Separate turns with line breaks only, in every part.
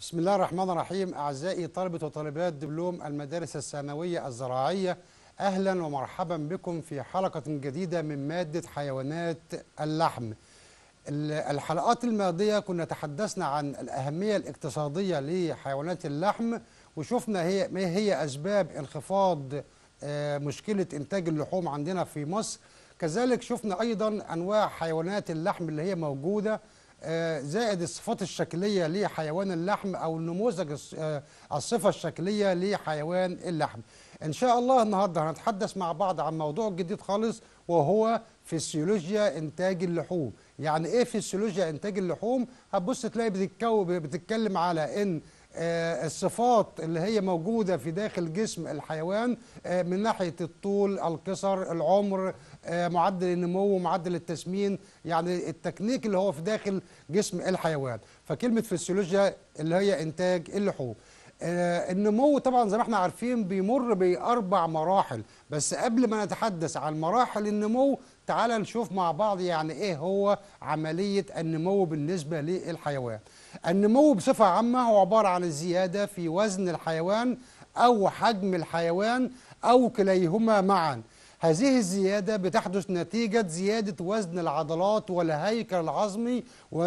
بسم الله الرحمن الرحيم أعزائي طلبة وطالبات دبلوم المدارس الثانوية الزراعية أهلا ومرحبا بكم في حلقة جديدة من مادة حيوانات اللحم ال- الحلقات الماضية كنا تحدثنا عن الأهمية الاقتصادية لحيوانات اللحم وشفنا هي ما هي أسباب انخفاض آه، مشكلة إنتاج اللحوم عندنا في مصر كذلك شفنا أيضا أنواع حيوانات اللحم اللي هي موجودة آه، زائد الصفات الشكلية لحيوان اللحم أو النموذج الص- آه، الصفة الشكلية لحيوان اللحم إن شاء الله النهاردة هنتحدث مع بعض عن موضوع جديد خالص وهو فسيولوجيا إنتاج اللحوم يعني إيه فسيولوجيا إنتاج اللحوم هتبص تلاقي بتتكو بتتكلم على إن آه، الصفات اللي هي موجودة في داخل جسم الحيوان آه، من ناحية الطول القصر العمر آه، معدل النمو معدل التسمين يعني التكنيك اللي هو في داخل جسم الحيوان فكلمة فسيولوجيا اللي هي إنتاج اللحوم آه، النمو طبعا زي ما احنا عارفين بيمر بأربع مراحل بس قبل ما نتحدث عن مراحل النمو تعال نشوف مع بعض يعني ايه هو عملية النمو بالنسبة للحيوان النمو بصفة عامة هو عبارة عن الزيادة في وزن الحيوان أو حجم الحيوان أو كليهما معا هذه الزيادة بتحدث نتيجة زيادة وزن العضلات والهيكل العظمي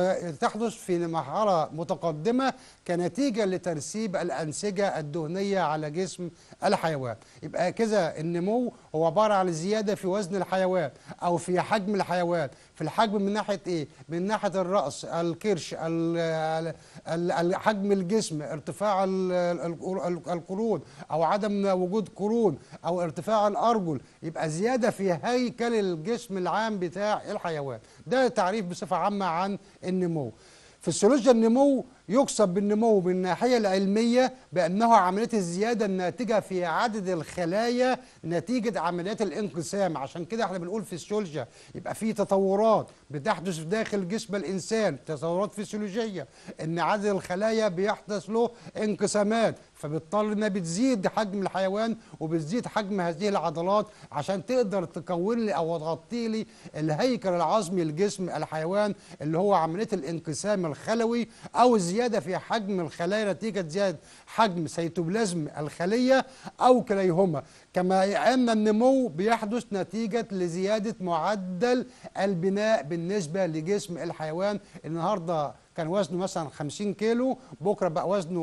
وتحدث في مرحلة متقدمة كنتيجة لترسيب الأنسجة الدهنية على جسم الحيوان يبقى كذا النمو هو عبارة عن الزيادة في وزن الحيوان أو في حجم الحيوان في الحجم من ناحية إيه؟ من ناحية الرأس الكرش ال- ال- ال- حجم الجسم ارتفاع ال- ال- ال- القرون أو عدم وجود قرون أو ارتفاع الأرجل يبقى زيادة في هيكل الجسم العام بتاع الحيوان ده تعريف بصفة عامة عن النمو فسيولوجيا النمو يقصد بالنمو من الناحية العلمية بأنه عملية الزيادة الناتجة في عدد الخلايا نتيجة عمليات الانقسام عشان كده احنا بنقول فسيولوجيا يبقى في تطورات بتحدث داخل جسم الإنسان تطورات فسيولوجية إن عدد الخلايا بيحدث له انقسامات فبالتالي انها بتزيد حجم الحيوان وبتزيد حجم هذه العضلات عشان تقدر تكون لي او تغطي لي الهيكل العظمي لجسم الحيوان اللي هو عمليه الانقسام الخلوي او الزياده في حجم الخلايا نتيجه زياده حجم سيتوبلازم الخليه او كليهما كما ان النمو بيحدث نتيجه لزياده معدل البناء بالنسبه لجسم الحيوان النهارده كان وزنه مثلا 50 كيلو بكره بقى وزنه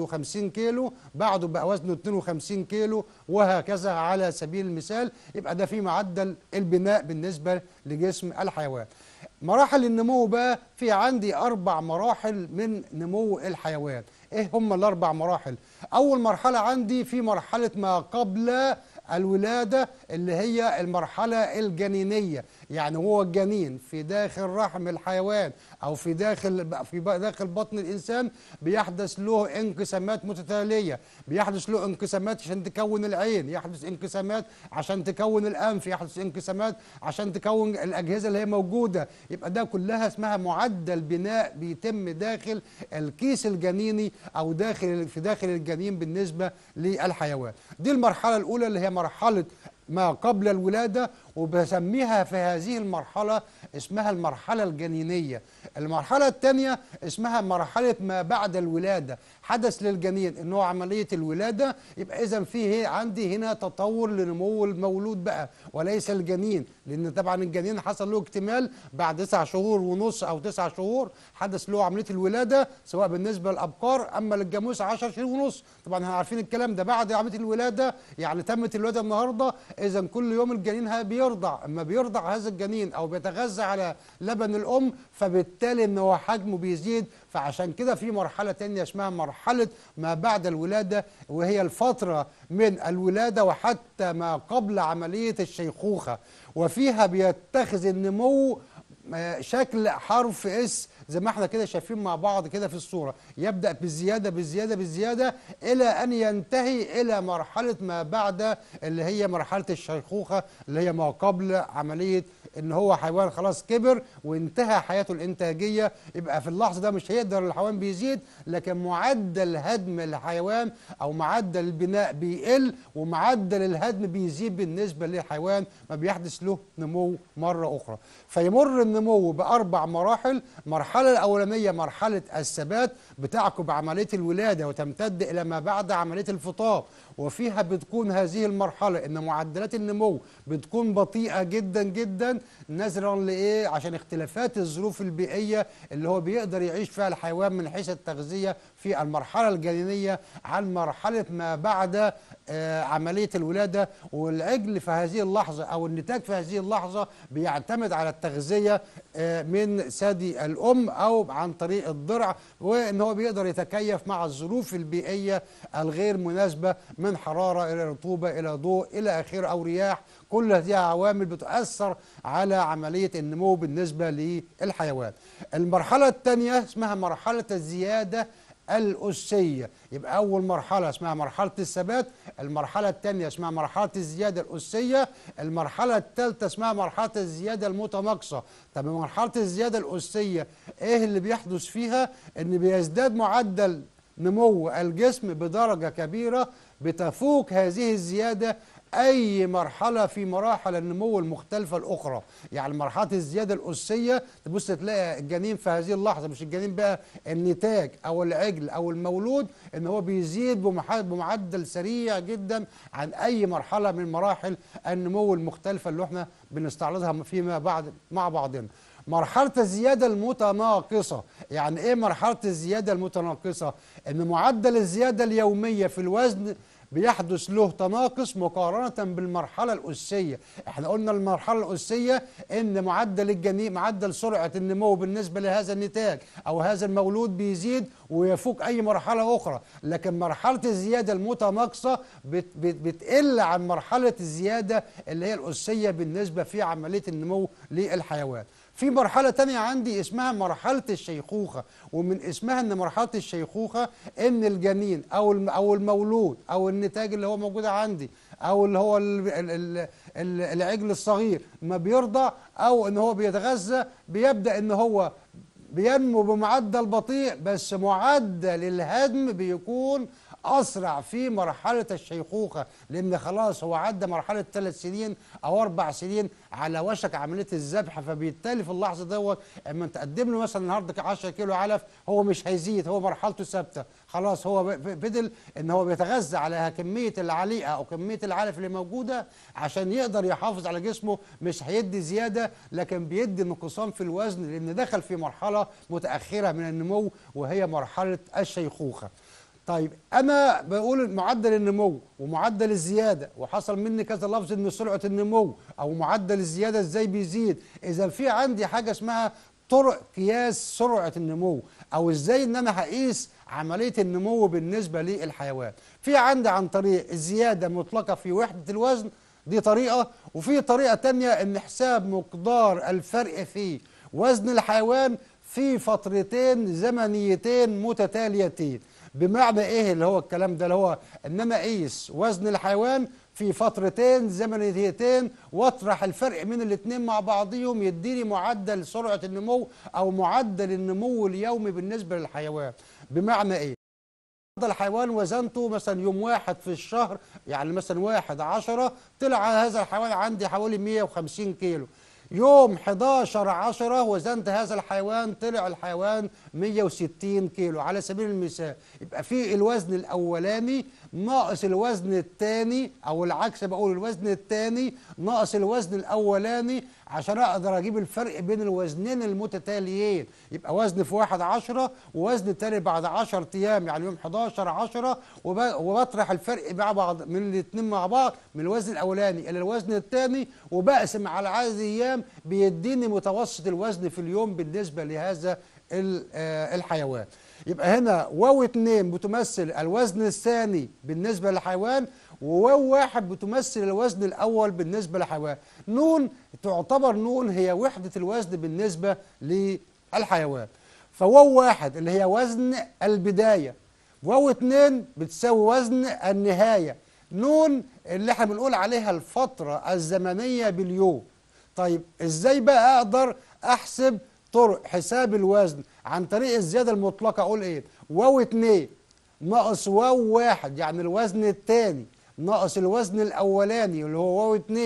51 كيلو بعده بقى وزنه 52 كيلو وهكذا على سبيل المثال يبقى ده في معدل البناء بالنسبه لجسم الحيوان مراحل النمو بقى في عندي اربع مراحل من نمو الحيوان ايه هم الاربع مراحل اول مرحله عندي في مرحله ما قبل الولادة اللي هي المرحلة الجنينية يعني هو الجنين في داخل رحم الحيوان أو في داخل في داخل بطن الإنسان بيحدث له انقسامات متتالية بيحدث له انقسامات عشان تكون العين يحدث انقسامات عشان تكون الأنف يحدث انقسامات عشان تكون الأجهزة اللي هي موجودة يبقى ده كلها اسمها معدل بناء بيتم داخل الكيس الجنيني أو داخل في داخل الجنين بالنسبة للحيوان دي المرحلة الأولى اللي هي مرحلة ما قبل الولادة وبسميها في هذه المرحلة اسمها المرحلة الجنينية المرحلة الثانية اسمها مرحلة ما بعد الولادة حدث للجنين ان هو عملية الولادة يبقى اذا فيه عندي هنا تطور لنمو المولود بقى وليس الجنين لان طبعا الجنين حصل له اكتمال بعد تسع شهور ونص او تسع شهور حدث له عملية الولادة سواء بالنسبة للابقار اما للجاموس 10 شهور ونص طبعا احنا عارفين الكلام ده بعد عملية الولادة يعني تمت الولادة النهاردة اذا كل يوم الجنين ها بيرضع اما بيرضع هذا الجنين او بيتغذى على لبن الام فبالتالي ان هو حجمه بيزيد فعشان كده في مرحله تانية اسمها مرحله ما بعد الولاده وهي الفتره من الولاده وحتى ما قبل عمليه الشيخوخه وفيها بيتخذ النمو آه، شكل حرف اس زي ما احنا كده شايفين مع بعض كده في الصورة يبدأ بالزيادة بالزيادة بالزيادة إلى أن ينتهي إلى مرحلة ما بعد اللي هي مرحلة الشيخوخة اللي هي ما قبل عملية ان هو حيوان خلاص كبر وانتهى حياته الانتاجيه يبقى في اللحظه ده مش هيقدر الحيوان بيزيد لكن معدل هدم الحيوان او معدل البناء بيقل ومعدل الهدم بيزيد بالنسبه للحيوان ما بيحدث له نمو مره اخرى فيمر النمو باربع مراحل مرحله المرحلة الأولانية مرحلة الثبات بتعقب عملية الولادة وتمتد إلى ما بعد عملية الفطام وفيها بتكون هذه المرحلة إن معدلات النمو بتكون بطيئة جدا جدا نظرا لإيه عشان اختلافات الظروف البيئية اللي هو بيقدر يعيش فيها الحيوان من حيث التغذية في المرحلة الجنينية عن مرحلة ما بعد آه، عملية الولادة والعجل في هذه اللحظة أو النتاج في هذه اللحظة بيعتمد على التغذية آه، من ثدي الأم أو عن طريق الضرع وإن هو بيقدر يتكيف مع الظروف البيئية الغير مناسبة من حرارة إلى رطوبة إلى ضوء إلى آخره أو رياح كل هذه عوامل بتؤثر على عملية النمو بالنسبة للحيوان المرحلة الثانية اسمها مرحلة الزيادة الأسية يبقى أول مرحلة اسمها مرحلة الثبات المرحلة الثانية اسمها مرحلة الزيادة الأسية المرحلة الثالثة اسمها مرحلة الزيادة المتناقصة طب مرحلة الزيادة الأسية إيه اللي بيحدث فيها إن بيزداد معدل نمو الجسم بدرجة كبيرة بتفوق هذه الزيادة اي مرحله في مراحل النمو المختلفه الاخرى يعني مرحله الزياده الاسيه تبص تلاقي الجنين في هذه اللحظه مش الجنين بقى النتاج او العجل او المولود ان هو بيزيد بمح- بمعدل سريع جدا عن اي مرحله من مراحل النمو المختلفه اللي احنا بنستعرضها فيما بعد مع بعضنا مرحلة الزيادة المتناقصة يعني ايه مرحلة الزيادة المتناقصة ان معدل الزيادة اليومية في الوزن بيحدث له تناقص مقارنة بالمرحلة الأسية احنا قلنا المرحلة الأسية ان معدل الجنين معدل سرعة النمو بالنسبة لهذا النتاج او هذا المولود بيزيد ويفوق اي مرحلة اخرى لكن مرحلة الزيادة المتناقصة بت بت بتقل عن مرحلة الزيادة اللي هي الأسية بالنسبة في عملية النمو للحيوان في مرحلة تانية عندي اسمها مرحلة الشيخوخة ومن اسمها ان مرحلة الشيخوخة ان الجنين او الم- او المولود او النتاج اللي هو موجود عندي او اللي هو ال- ال- ال- ال- العجل الصغير ما بيرضع او ان هو بيتغذى بيبدأ ان هو بينمو بمعدل بطيء بس معدل الهدم بيكون اسرع في مرحله الشيخوخه لان خلاص هو عدى مرحله ثلاث سنين او اربع سنين على وشك عمليه الذبح فبالتالي في اللحظه دوت اما تقدم له مثلا النهارده 10 كيلو علف هو مش هيزيد هو مرحلته ثابته خلاص هو ب- ب- فضل ان هو بيتغذى على كميه العليقه او كميه العلف اللي موجوده عشان يقدر يحافظ على جسمه مش هيدي زياده لكن بيدي انقسام في الوزن لان دخل في مرحله متاخره من النمو وهي مرحله الشيخوخه طيب انا بقول معدل النمو ومعدل الزياده وحصل مني كذا لفظ ان سرعه النمو او معدل الزياده ازاي بيزيد اذا في عندي حاجه اسمها طرق قياس سرعه النمو او ازاي ان انا هقيس عمليه النمو بالنسبه للحيوان في عندي عن طريق الزياده مطلقه في وحده الوزن دي طريقه وفي طريقه تانية ان حساب مقدار الفرق في وزن الحيوان في فترتين زمنيتين متتاليتين بمعنى ايه اللي هو الكلام ده اللي هو ان انا اقيس وزن الحيوان في فترتين زمنيتين واطرح الفرق من الاثنين مع بعضهم يديني معدل سرعه النمو او معدل النمو اليومي بالنسبه للحيوان بمعنى ايه النهارده الحيوان وزنته مثلا يوم واحد في الشهر يعني مثلا واحد عشرة طلع هذا الحيوان عندي حوالي 150 كيلو يوم 11 10 وزنت هذا الحيوان طلع الحيوان 160 كيلو على سبيل المثال يبقى في الوزن الاولاني ناقص الوزن الثاني او العكس بقول الوزن الثاني ناقص الوزن الاولاني عشان اقدر اجيب الفرق بين الوزنين المتتاليين يبقى وزن في واحد عشرة ووزن تاني بعد 10 ايام يعني يوم 11 10 وب- وبطرح الفرق مع بعض من الاثنين مع بعض من الوزن الاولاني الى الوزن الثاني وبقسم على عدد ايام بيديني متوسط الوزن في اليوم بالنسبه لهذا ال- آه، الحيوان يبقى هنا واو اتنين بتمثل الوزن الثاني بالنسبة للحيوان وواو واحد بتمثل الوزن الأول بالنسبة للحيوان نون تعتبر نون هي وحدة الوزن بالنسبة للحيوان فواو واحد اللي هي وزن البداية واو اتنين بتساوي وزن النهاية نون اللي احنا بنقول عليها الفترة الزمنية باليوم طيب ازاي بقى اقدر احسب طرق حساب الوزن عن طريق الزياده المطلقه اقول ايه واو اتنين ناقص واو واحد يعني الوزن الثاني ناقص الوزن الاولاني اللي هو واو اتنين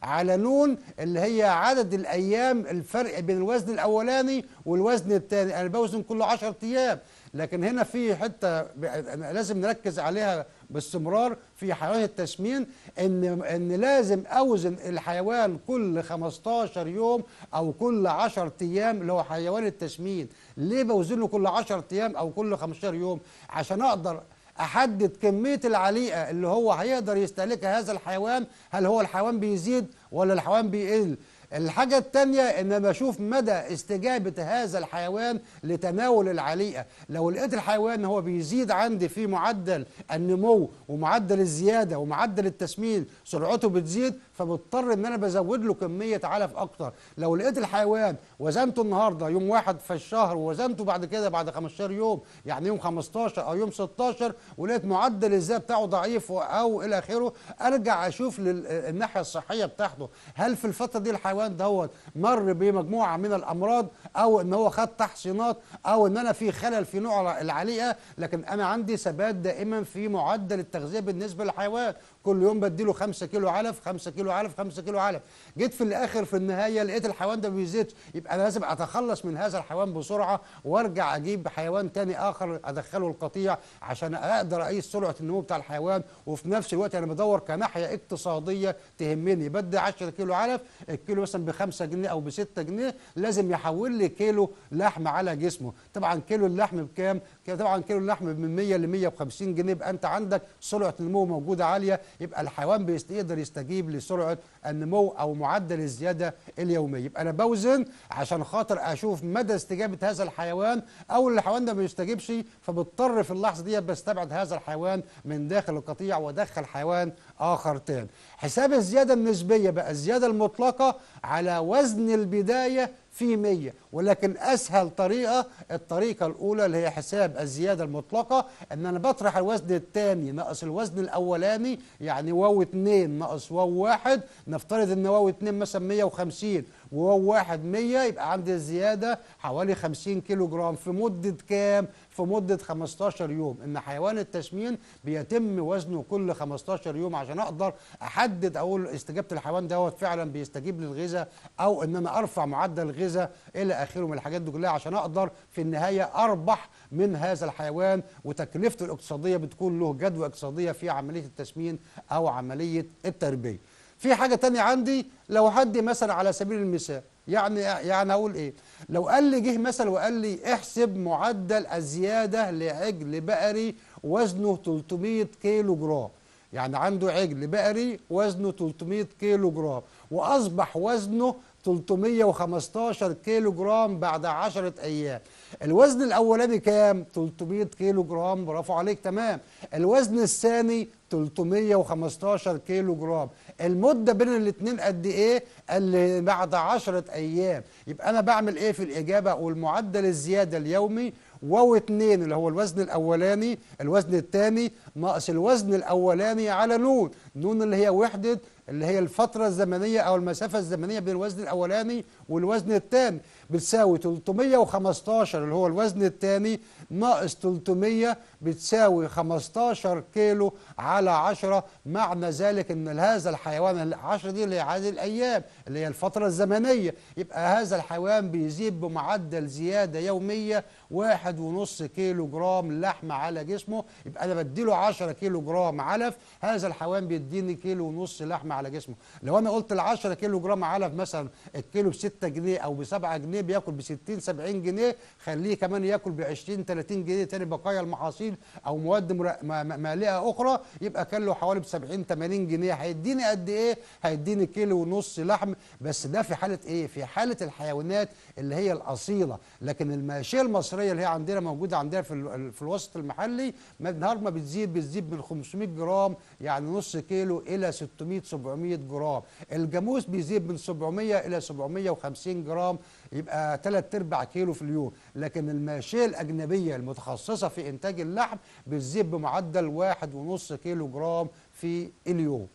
على نون اللي هي عدد الايام الفرق بين الوزن الاولاني والوزن الثاني انا بوزن كل 10 ايام لكن هنا في حته ب- لازم نركز عليها باستمرار في حيوان التسمين ان ان لازم اوزن الحيوان كل 15 يوم او كل 10 ايام اللي هو حيوان التسمين ليه بوزنه كل 10 ايام او كل 15 يوم عشان اقدر احدد كميه العليقه اللي هو هيقدر يستهلكها هذا الحيوان هل هو الحيوان بيزيد ولا الحيوان بيقل الحاجة التانية ان انا بشوف مدى استجابة هذا الحيوان لتناول العليقة لو لقيت الحيوان هو بيزيد عندي في معدل النمو ومعدل الزيادة ومعدل التسمين سرعته بتزيد فبضطر ان انا بزود له كمية علف اكتر لو لقيت الحيوان وزنته النهاردة يوم واحد في الشهر ووزنته بعد كده بعد 15 يوم يعني يوم 15 او يوم 16 ولقيت معدل الزيادة بتاعه ضعيف او الى اخره ارجع اشوف لل- الناحية الصحية بتاعته هل في الفترة دي الحيوان دوت مر بمجموعة من الامراض او ان هو خد تحصينات او ان انا في خلل في نوع العليقة لكن انا عندي ثبات دائما في معدل التغذية بالنسبة للحيوان كل يوم بديله 5 كيلو علف 5 كيلو علف 5 كيلو علف جيت في الاخر في النهايه لقيت الحيوان ده ما بيزيدش يبقى انا لازم اتخلص من هذا الحيوان بسرعه وارجع اجيب حيوان تاني اخر ادخله القطيع عشان اقدر اقيس سرعه النمو بتاع الحيوان وفي نفس الوقت انا بدور كناحيه اقتصاديه تهمني بدي 10 كيلو علف الكيلو مثلا ب 5 جنيه او ب 6 جنيه لازم يحول لي كيلو لحم على جسمه طبعا كيلو اللحم بكام كده طبعا كيلو اللحم من 100 ل 150 جنيه يبقى انت عندك سرعه النمو موجوده عاليه يبقى الحيوان بيست- يقدر يستجيب لسرعه النمو او معدل الزياده اليوميه يبقى انا بوزن عشان خاطر اشوف مدى استجابه هذا الحيوان او الحيوان ده ما بيستجيبش فبضطر في اللحظه دي بستبعد هذا الحيوان من داخل القطيع وادخل حيوان اخر تاني حساب الزياده النسبيه بقى الزياده المطلقه على وزن البدايه في 100 ولكن اسهل طريقه الطريقه الاولى اللي هي حساب الزياده المطلقه ان انا بطرح الوزن الثاني ناقص الوزن الاولاني يعني واو 2 ناقص واو 1 نفترض ان واو 2 مثلا 150 وواو 1 100 يبقى عندي الزياده حوالي 50 كيلو جرام في مده كام؟ في مده 15 يوم ان حيوان التسمين بيتم وزنه كل 15 يوم عشان اقدر احدد اقول استجابه الحيوان دوت فعلا بيستجيب للغذاء او ان انا ارفع معدل الغذاء الى اخره من الحاجات دي كلها عشان اقدر في النهايه اربح من هذا الحيوان وتكلفته الاقتصاديه بتكون له جدوى اقتصاديه في عمليه التسمين او عمليه التربيه. في حاجه تانية عندي لو حد مثلا على سبيل المثال يعني يعني اقول ايه لو قال لي جه مثلا وقال لي احسب معدل الزياده لعجل بقري وزنه 300 كيلو جرام يعني عنده عجل بقري وزنه 300 كيلو جرام واصبح وزنه 315 كيلو جرام بعد 10 ايام الوزن الاولاني كام 300 كيلو جرام برافو عليك تمام الوزن الثاني 315 كيلو جرام المده بين الاثنين قد ايه قال لي بعد 10 ايام يبقى انا بعمل ايه في الاجابه اقول معدل الزياده اليومي واو 2 اللي هو الوزن الاولاني الوزن الثاني ناقص الوزن الاولاني على نون نون اللي هي وحده اللي هي الفتره الزمنيه او المسافه الزمنيه بين الوزن الاولاني والوزن الثاني بتساوي 315 اللي هو الوزن الثاني ناقص 300 بتساوي 15 كيلو على 10 معنى ذلك ان هذا الحيوان ال 10 دي اللي هي عدد الايام اللي هي الفتره الزمنيه يبقى هذا الحيوان بيزيد بمعدل زياده يوميه واحد ونص كيلو جرام لحم على جسمه يبقى انا بديله 10 كيلو جرام علف هذا الحيوان بيديني كيلو ونص لحم على جسمه لو انا قلت ال 10 كيلو جرام علف مثلا الكيلو ب 6 جنيه او ب 7 جنيه بياكل ب 60 70 جنيه خليه كمان ياكل ب 20 30 جنيه تاني بقايا المحاصيل او مواد مر- ما- ما- مالئه اخرى يبقى كان له حوالي ب 70 80 جنيه هيديني قد ايه هيديني كيلو ونص لحم بس ده في حاله ايه في حاله الحيوانات اللي هي الاصيله لكن الماشيه المصريه اللي هي عندنا موجوده عندنا في ال- في الوسط المحلي ما النهار ما بتزيد بتزيد من 500 جرام يعني نص كيلو الى 600 700 جرام الجاموس بيزيد من 700 الى 750 جرام يبقى 3 ارباع كيلو في اليوم لكن الماشيه الاجنبيه المتخصصه في انتاج اللحم بتزيد بمعدل واحد ونص كيلو جرام في اليوم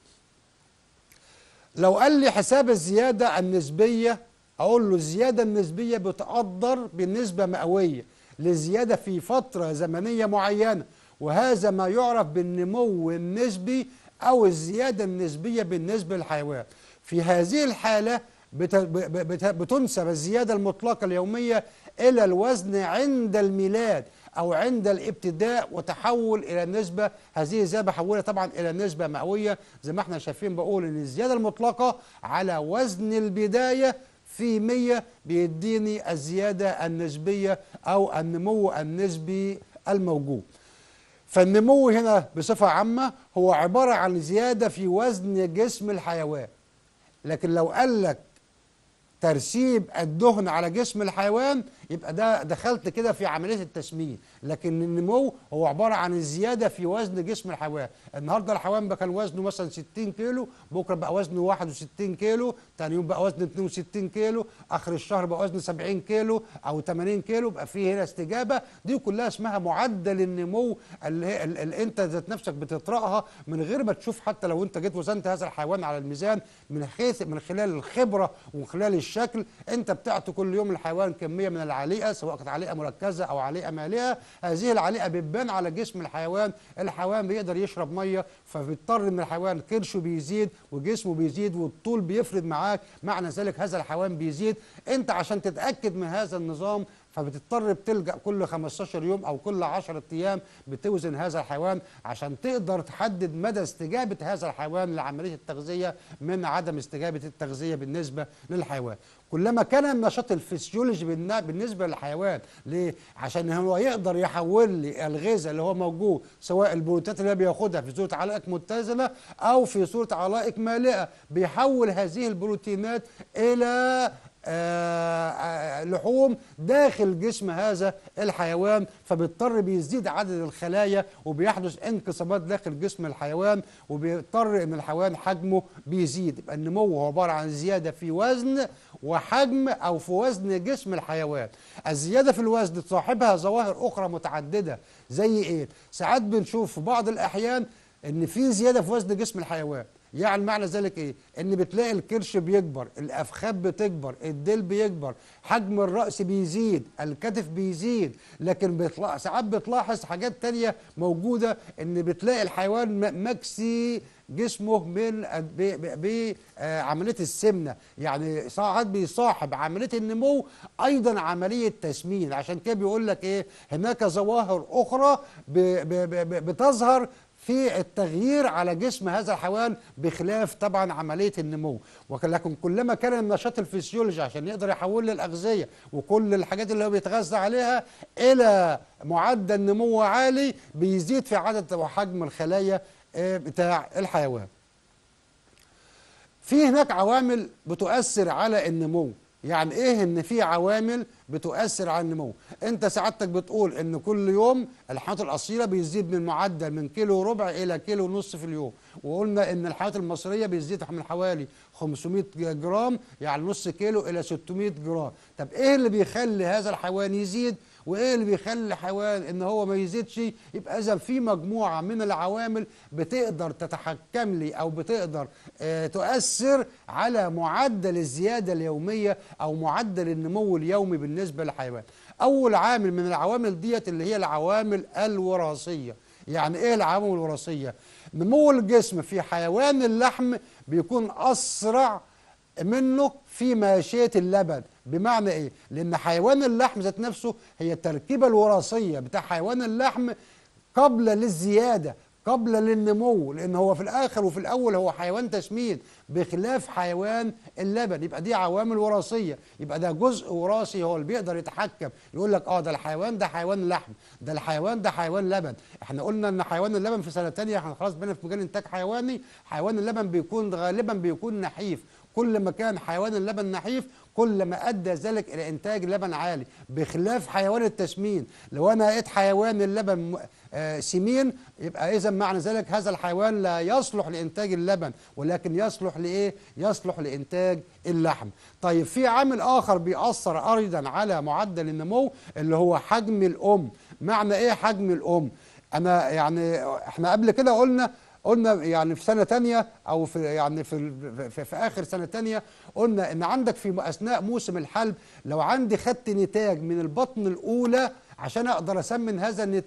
لو قال لي حساب الزيادة النسبية أقول له الزيادة النسبية بتقدر بنسبة مئوية لزيادة في فترة زمنية معينة وهذا ما يعرف بالنمو النسبي أو الزيادة النسبية بالنسبة للحيوان في هذه الحالة بت- ب- بت- بتنسب الزيادة المطلقة اليومية إلى الوزن عند الميلاد أو عند الابتداء وتحول إلى نسبة هذه الزيادة بحولها طبعا إلى نسبة مئوية زي ما احنا شايفين بقول إن الزيادة المطلقة على وزن البداية في 100 بيديني الزيادة النسبية أو النمو النسبي الموجود فالنمو هنا بصفة عامة هو عبارة عن زيادة في وزن جسم الحيوان لكن لو قال لك ترسيب الدهن على جسم الحيوان يبقى ده دخلت كده في عمليه التسمين لكن النمو هو عباره عن الزياده في وزن جسم الحيوان النهارده الحيوان بقى كان وزنه مثلا 60 كيلو بكره بقى وزنه 61 كيلو ثاني يوم بقى وزنه 62 كيلو اخر الشهر بقى وزنه 70 كيلو او 80 كيلو بقى في هنا استجابه دي كلها اسمها معدل النمو اللي, هي- اللي انت ذات نفسك بتطرقها من غير ما تشوف حتى لو انت جيت وزنت هذا الحيوان على الميزان من حيث من خلال الخبره ومن خلال الشكل انت بتعطي كل يوم الحيوان كميه من العليقه سواء كانت عليقه مركزه او عليقه مالئه هذه العليقه بتبان على جسم الحيوان الحيوان بيقدر يشرب ميه فبيضطر ان الحيوان كرشه بيزيد وجسمه بيزيد والطول بيفرد معاك معنى ذلك هذا الحيوان بيزيد انت عشان تتاكد من هذا النظام فبتضطر بتلجأ كل 15 يوم أو كل 10 أيام بتوزن هذا الحيوان عشان تقدر تحدد مدى استجابة هذا الحيوان لعملية التغذية من عدم استجابة التغذية بالنسبة للحيوان كلما كان النشاط الفسيولوجي بالن- بالنسبة للحيوان ليه؟ عشان هو يقدر يحول لي الغذاء اللي هو موجود سواء البروتينات اللي هو بياخدها في صورة علائق متزنة أو في صورة علائق مالئة بيحول هذه البروتينات إلى آه، آه، لحوم داخل جسم هذا الحيوان فبيضطر بيزيد عدد الخلايا وبيحدث انقسامات داخل جسم الحيوان وبيضطر ان الحيوان حجمه بيزيد يبقى النمو هو عباره عن زياده في وزن وحجم او في وزن جسم الحيوان الزياده في الوزن تصاحبها ظواهر اخرى متعدده زي ايه ساعات بنشوف في بعض الاحيان ان في زياده في وزن جسم الحيوان يعني معنى ذلك ايه ان بتلاقي الكرش بيكبر الافخاذ بتكبر الديل بيكبر حجم الراس بيزيد الكتف بيزيد لكن بيطلع ساعات بتلاحظ حاجات تانية موجوده ان بتلاقي الحيوان م- مكسي جسمه من بعمليه السمنه يعني ساعات بيصاحب عمليه النمو ايضا عمليه تسمين عشان كده بيقول لك ايه هناك ظواهر اخرى ب- ب- ب- بتظهر في التغيير على جسم هذا الحيوان بخلاف طبعا عمليه النمو ولكن كلما كان النشاط الفسيولوجي عشان يقدر يحول لي الاغذيه وكل الحاجات اللي هو بيتغذى عليها الى معدل نمو عالي بيزيد في عدد وحجم الخلايا آه، بتاع الحيوان في هناك عوامل بتؤثر على النمو يعني ايه ان في عوامل بتؤثر على النمو انت سعادتك بتقول ان كل يوم الحيوانات الاصيله بيزيد من معدل من كيلو وربع الى كيلو ونص في اليوم وقلنا ان الحيوانات المصريه بيزيد من حوالي 500 جرام يعني نص كيلو الى 600 جرام طب ايه اللي بيخلي هذا الحيوان يزيد وايه اللي بيخلي الحيوان ان هو ما يزيدش يبقى اذا في مجموعه من العوامل بتقدر تتحكم لي او بتقدر آه تؤثر على معدل الزياده اليوميه او معدل النمو اليومي بالنسبه للحيوان اول عامل من العوامل ديت اللي هي العوامل الوراثيه يعني ايه العوامل الوراثيه نمو الجسم في حيوان اللحم بيكون اسرع منه في ماشية اللبن بمعنى ايه لان حيوان اللحم ذات نفسه هي التركيبة الوراثية بتاع حيوان اللحم قبل للزيادة قبل للنمو لان هو في الاخر وفي الاول هو حيوان تسمين بخلاف حيوان اللبن يبقى دي عوامل وراثيه يبقى ده جزء وراثي هو اللي بيقدر يتحكم يقول لك اه ده الحيوان ده حيوان لحم ده الحيوان ده حيوان لبن احنا قلنا ان حيوان اللبن في سنه تانية احنا خلاص بقينا في مجال انتاج حيواني حيوان اللبن بيكون غالبا بيكون نحيف كل ما كان حيوان اللبن نحيف كل ما ادى ذلك الى انتاج لبن عالي بخلاف حيوان التسمين لو انا لقيت حيوان اللبن م- آه، سمين يبقى اذا معنى ذلك هذا الحيوان لا يصلح لانتاج اللبن ولكن يصلح لايه يصلح لانتاج اللحم طيب في عامل اخر بيأثر ايضا على معدل النمو اللي هو حجم الام معنى ايه حجم الام انا يعني احنا قبل كده قلنا قلنا يعني في سنه تانية او في يعني في ال- في, في اخر سنه تانية قلنا ان عندك في اثناء موسم الحلب لو عندي خدت نتاج من البطن الاولى عشان اقدر اسمن هذا النتاج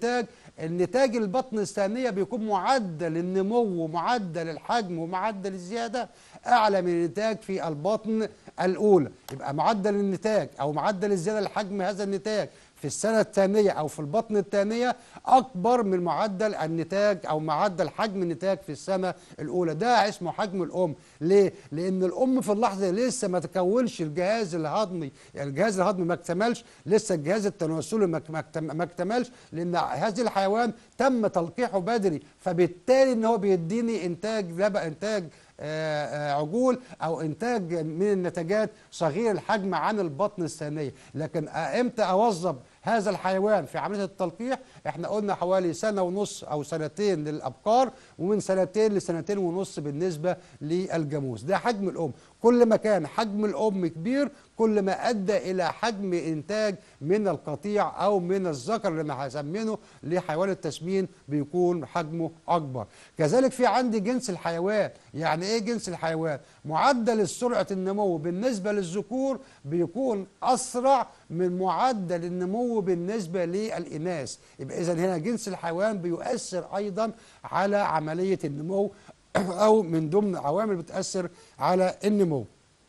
النتاج البطن الثانيه بيكون معدل النمو ومعدل الحجم ومعدل الزياده اعلى من النتاج في البطن الاولى يبقى معدل النتاج او معدل الزياده لحجم هذا النتاج في السنة الثانية أو في البطن الثانية أكبر من معدل النتاج أو معدل حجم النتاج في السنة الأولى ده اسمه حجم الأم ليه؟ لأن الأم في اللحظة دي لسه ما تكونش الجهاز الهضمي يعني الجهاز الهضمي ما اكتملش لسه الجهاز التناسلي ما ما اكتم- ما اكتملش لأن هذا الحيوان تم تلقيحه بدري فبالتالي إن هو بيديني إنتاج لبن إنتاج آه، آه، عجول او انتاج من النتاجات صغير الحجم عن البطن الثانيه لكن آه، امتى اوظف هذا الحيوان في عمليه التلقيح احنا قلنا حوالي سنه ونص او سنتين للابقار ومن سنتين لسنتين ونص بالنسبه للجاموس ده حجم الام كل ما كان حجم الام كبير كل ما ادى الى حجم انتاج من القطيع او من الذكر اللي انا هسمينه لحيوان التسمين بيكون حجمه اكبر كذلك في عندي جنس الحيوان يعني ايه جنس الحيوان معدل سرعه النمو بالنسبه للذكور بيكون اسرع من معدل النمو بالنسبه للاناث يبقى اذا هنا جنس الحيوان بيؤثر ايضا على عمليه النمو او من ضمن عوامل بتاثر على النمو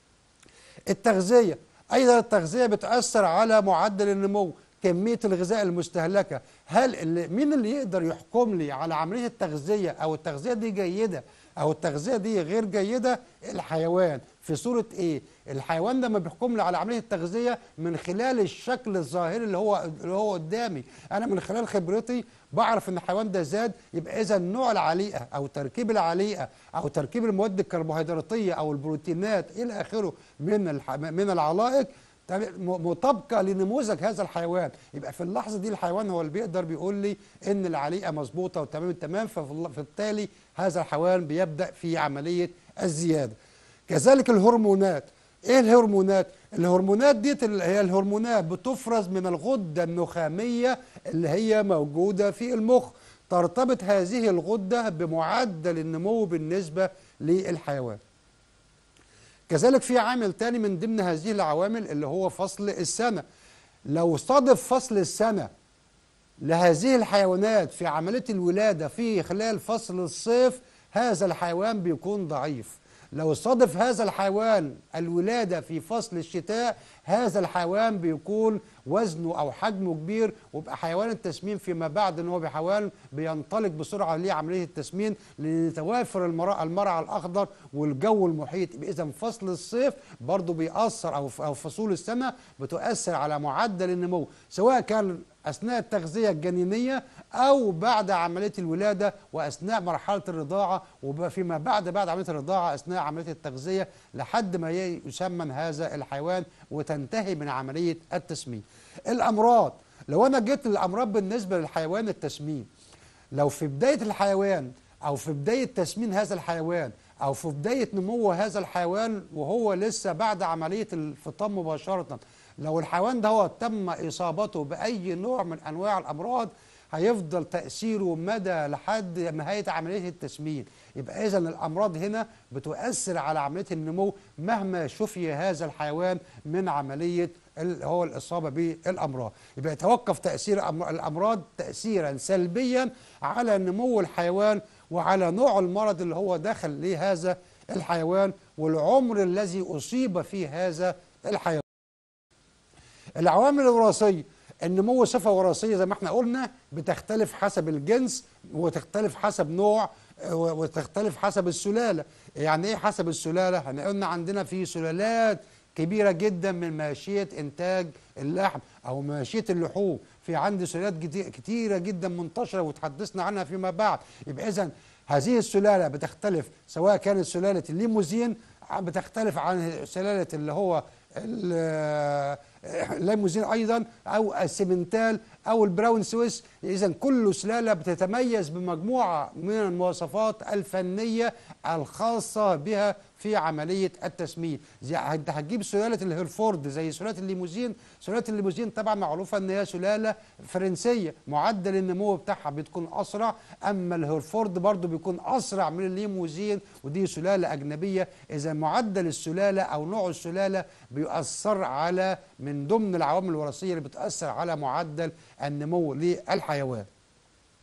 التغذية أيضا التغذية بتأثر على معدل النمو كمية الغذاء المستهلكة هل اللي مين اللي يقدر يحكم لي على عملية التغذية أو التغذية دي جيدة أو التغذية دي غير جيدة الحيوان في صورة إيه الحيوان ده ما بيحكم لي على عملية التغذية من خلال الشكل الظاهري اللي هو اللي هو قدامي أنا من خلال خبرتي بعرف ان الحيوان ده زاد يبقى اذا نوع العليقه او تركيب العليقه او تركيب المواد الكربوهيدراتيه او البروتينات الى اخره من الح... من العلائق تم- م- مطابقه لنموذج هذا الحيوان يبقى في اللحظه دي الحيوان هو اللي بيقدر بيقول لي ان العليقه مظبوطه وتمام التمام فبالتالي هذا الحيوان بيبدا في عمليه الزياده كذلك الهرمونات ايه الهرمونات الهرمونات دي اللي هي الهرمونات بتفرز من الغده النخاميه اللي هي موجوده في المخ ترتبط هذه الغده بمعدل النمو بالنسبه للحيوان كذلك في عامل تاني من ضمن هذه العوامل اللي هو فصل السنه لو صادف فصل السنه لهذه الحيوانات في عملية الولادة في خلال فصل الصيف هذا الحيوان بيكون ضعيف لو صادف هذا الحيوان الولادة في فصل الشتاء هذا الحيوان بيكون وزنه أو حجمه كبير ويبقى حيوان التسمين فيما بعد ان هو بحيوان بينطلق بسرعة لعملية التسمين لأن توافر المرع, المرعى الأخضر والجو المحيط إذا فصل الصيف برضه بيأثر أو أو فصول السنة بتؤثر على معدل النمو سواء كان اثناء التغذيه الجنينيه او بعد عمليه الولاده واثناء مرحله الرضاعه وفيما بعد بعد عمليه الرضاعه اثناء عمليه التغذيه لحد ما ي- يسمن هذا الحيوان وتنتهي من عمليه التسمين. الامراض لو انا جيت للامراض بالنسبه للحيوان التسمين لو في بدايه الحيوان او في بدايه تسمين هذا الحيوان او في بدايه نمو هذا الحيوان وهو لسه بعد عمليه الفطام مباشره لو الحيوان ده هو تم اصابته باي نوع من انواع الامراض هيفضل تاثيره مدى لحد نهايه عمليه التسمين يبقى اذا الامراض هنا بتؤثر على عمليه النمو مهما شفي هذا الحيوان من عمليه ال- هو الاصابه بالامراض يبقى يتوقف تاثير أم- الامراض تاثيرا سلبيا على نمو الحيوان وعلى نوع المرض اللي هو دخل لهذا الحيوان والعمر الذي اصيب فيه هذا الحيوان العوامل الوراثيه النمو صفه وراثيه زي ما احنا قلنا بتختلف حسب الجنس وتختلف حسب نوع آه، وتختلف حسب السلاله يعني ايه حسب السلاله احنا قلنا عندنا في سلالات كبيره جدا من ماشيه انتاج اللحم او ماشيه اللحوم في عندي سلالات جدي- كتيره جدا منتشره وتحدثنا عنها فيما بعد يبقى اذا هذه السلاله بتختلف سواء كانت سلاله الليموزين بتختلف عن سلاله اللي هو ال- الليموزين ايضا او السيمنتال او البراون سويس اذا كل سلاله بتتميز بمجموعه من المواصفات الفنيه الخاصه بها في عمليه التسمين زي انت هتجيب سلاله الهيرفورد زي سلاله الليموزين سلاله الليموزين طبعا معروفه ان هي سلاله فرنسيه معدل النمو بتاعها بتكون اسرع اما الهيرفورد برضو بيكون اسرع من الليموزين ودي سلاله اجنبيه اذا معدل السلاله او نوع السلاله بيؤثر على من ضمن العوامل الوراثيه اللي بتاثر على معدل النمو للحيوان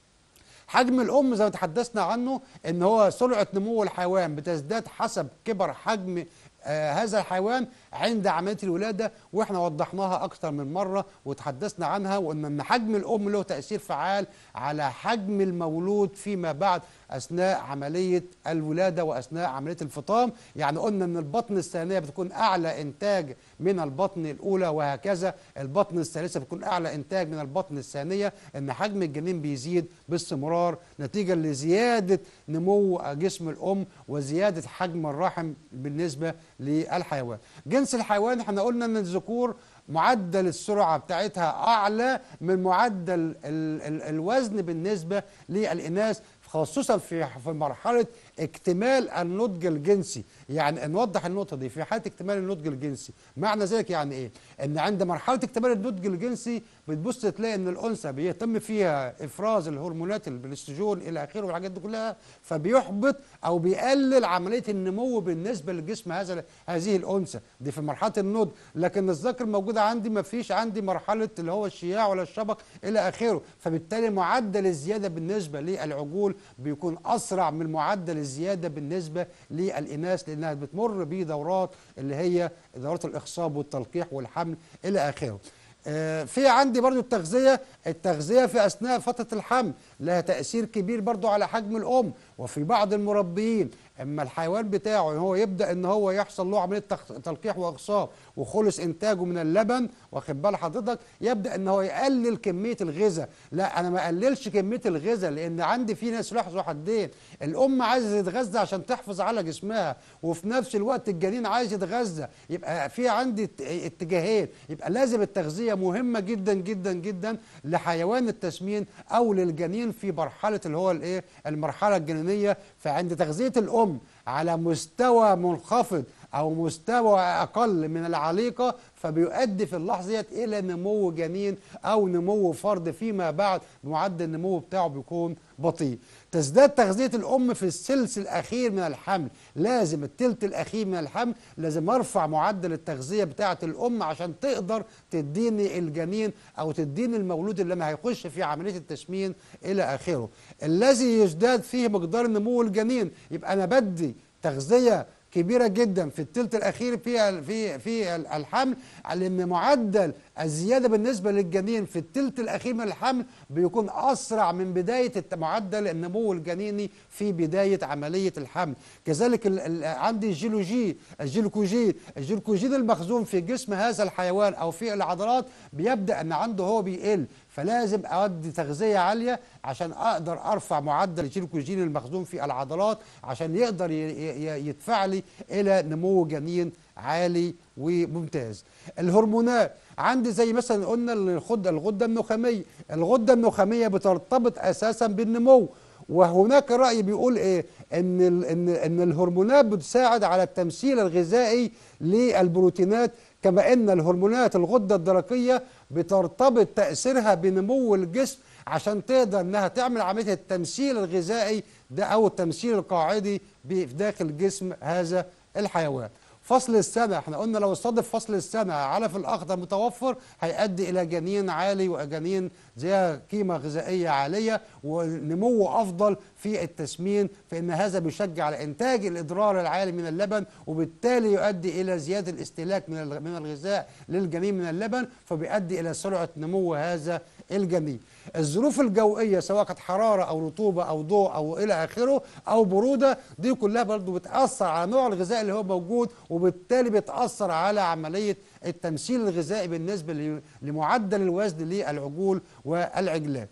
حجم الام زي ما تحدثنا عنه ان هو سرعه نمو الحيوان بتزداد حسب كبر حجم آه هذا الحيوان عند عمليه الولاده واحنا وضحناها اكثر من مره وتحدثنا عنها وان ان حجم الام له تاثير فعال على حجم المولود فيما بعد اثناء عمليه الولاده واثناء عمليه الفطام يعني قلنا ان البطن الثانيه بتكون اعلى انتاج من البطن الاولى وهكذا البطن الثالثه بتكون اعلى انتاج من البطن الثانيه ان حجم الجنين بيزيد باستمرار نتيجه لزياده نمو جسم الام وزياده حجم الرحم بالنسبه للحيوان جنس الحيوان احنا قلنا ان الذكور معدل السرعه بتاعتها اعلى من معدل ال ال الوزن بالنسبه للاناث خصوصا في في مرحله اكتمال النضج الجنسي يعني نوضح النقطه دي في حاله اكتمال النضج الجنسي معنى ذلك يعني ايه ان عند مرحله اكتمال النضج الجنسي بتبص تلاقي ان الانثى بيتم فيها افراز الهرمونات الاستروجين الى اخره والحاجات دي كلها فبيحبط او بيقلل عمليه النمو بالنسبه لجسم هذا هذه الانثى دي في مرحله النضج لكن الذكر موجوده عندي ما فيش عندي مرحله اللي هو الشياع ولا الشبق الى اخره فبالتالي معدل الزياده بالنسبه للعجول بيكون اسرع من معدل الزياده بالنسبه للاناث لانها بتمر بدورات اللي هي دورات الاخصاب والتلقيح والحمل الى اخره آه في عندي برضو التغذية التغذية في أثناء فترة الحمل لها تأثير كبير برضو على حجم الأم وفي بعض المربيين اما الحيوان بتاعه هو يبدا ان هو يحصل له عمليه تلقيح واخصاب وخلص انتاجه من اللبن واخد بال حضرتك يبدا ان هو يقلل كميه الغذاء لا انا ما اقللش كميه الغذاء لان عندي في ناس لاحظوا حدين الام عايزه تتغذى عشان تحافظ على جسمها وفي نفس الوقت الجنين عايز يتغذى يبقى في عندي اتجاهين يبقى لازم التغذيه مهمه جدا جدا جدا لحيوان التسمين او للجنين في مرحله اللي هو الايه المرحله الجنينيه فعند تغذيه الام على مستوى منخفض او مستوى اقل من العليقه فبيؤدي في اللحظه ديت الى نمو جنين او نمو فرد فيما بعد معدل النمو بتاعه بيكون بطيء تزداد تغذيه الام في الثلث الاخير من الحمل لازم الثلث الاخير من الحمل لازم ارفع معدل التغذيه بتاعه الام عشان تقدر تديني الجنين او تديني المولود اللي انا هيخش في عمليه التسمين الى اخره الذي يزداد فيه مقدار نمو الجنين يبقى انا بدي تغذيه كبيره جدا في الثلث الاخير في في في الحمل لان معدل الزياده بالنسبه للجنين في الثلث الاخير من الحمل بيكون اسرع من بدايه معدل النمو الجنيني في بدايه عمليه الحمل كذلك عندي الجيلوجي الجلوكوجين الجلوكوجين المخزون في جسم هذا الحيوان او في العضلات بيبدا ان عنده هو بيقل فلازم اودي تغذيه عاليه عشان اقدر ارفع معدل الجلوكوجين المخزون في العضلات عشان يقدر يدفع لي الى نمو جنين عالي وممتاز الهرمونات عندي زي مثلا قلنا الغده الغده النخاميه الغده النخاميه بترتبط اساسا بالنمو وهناك راي بيقول ايه ان ان ان الهرمونات بتساعد على التمثيل الغذائي للبروتينات كما ان الهرمونات الغده الدرقيه بترتبط تاثيرها بنمو الجسم عشان تقدر انها تعمل عمليه التمثيل الغذائي ده او التمثيل القاعدي داخل جسم هذا الحيوان فصل السنة احنا قلنا لو استضف فصل السنة علف الأخضر متوفر هيؤدي إلى جنين عالي وجنين زي قيمة غذائية عالية ونمو أفضل في التسمين فإن هذا بيشجع على إنتاج الإضرار العالي من اللبن وبالتالي يؤدي إلى زيادة الاستهلاك من من الغذاء للجنين من اللبن فبيؤدي إلى سرعة نمو هذا الجنين الظروف الجويه سواء كانت حراره او رطوبه او ضوء او الى اخره او بروده دي كلها برضه بتاثر على نوع الغذاء اللي هو موجود وبالتالي بتاثر على عمليه التمثيل الغذائي بالنسبه لمعدل الوزن للعجول والعجلات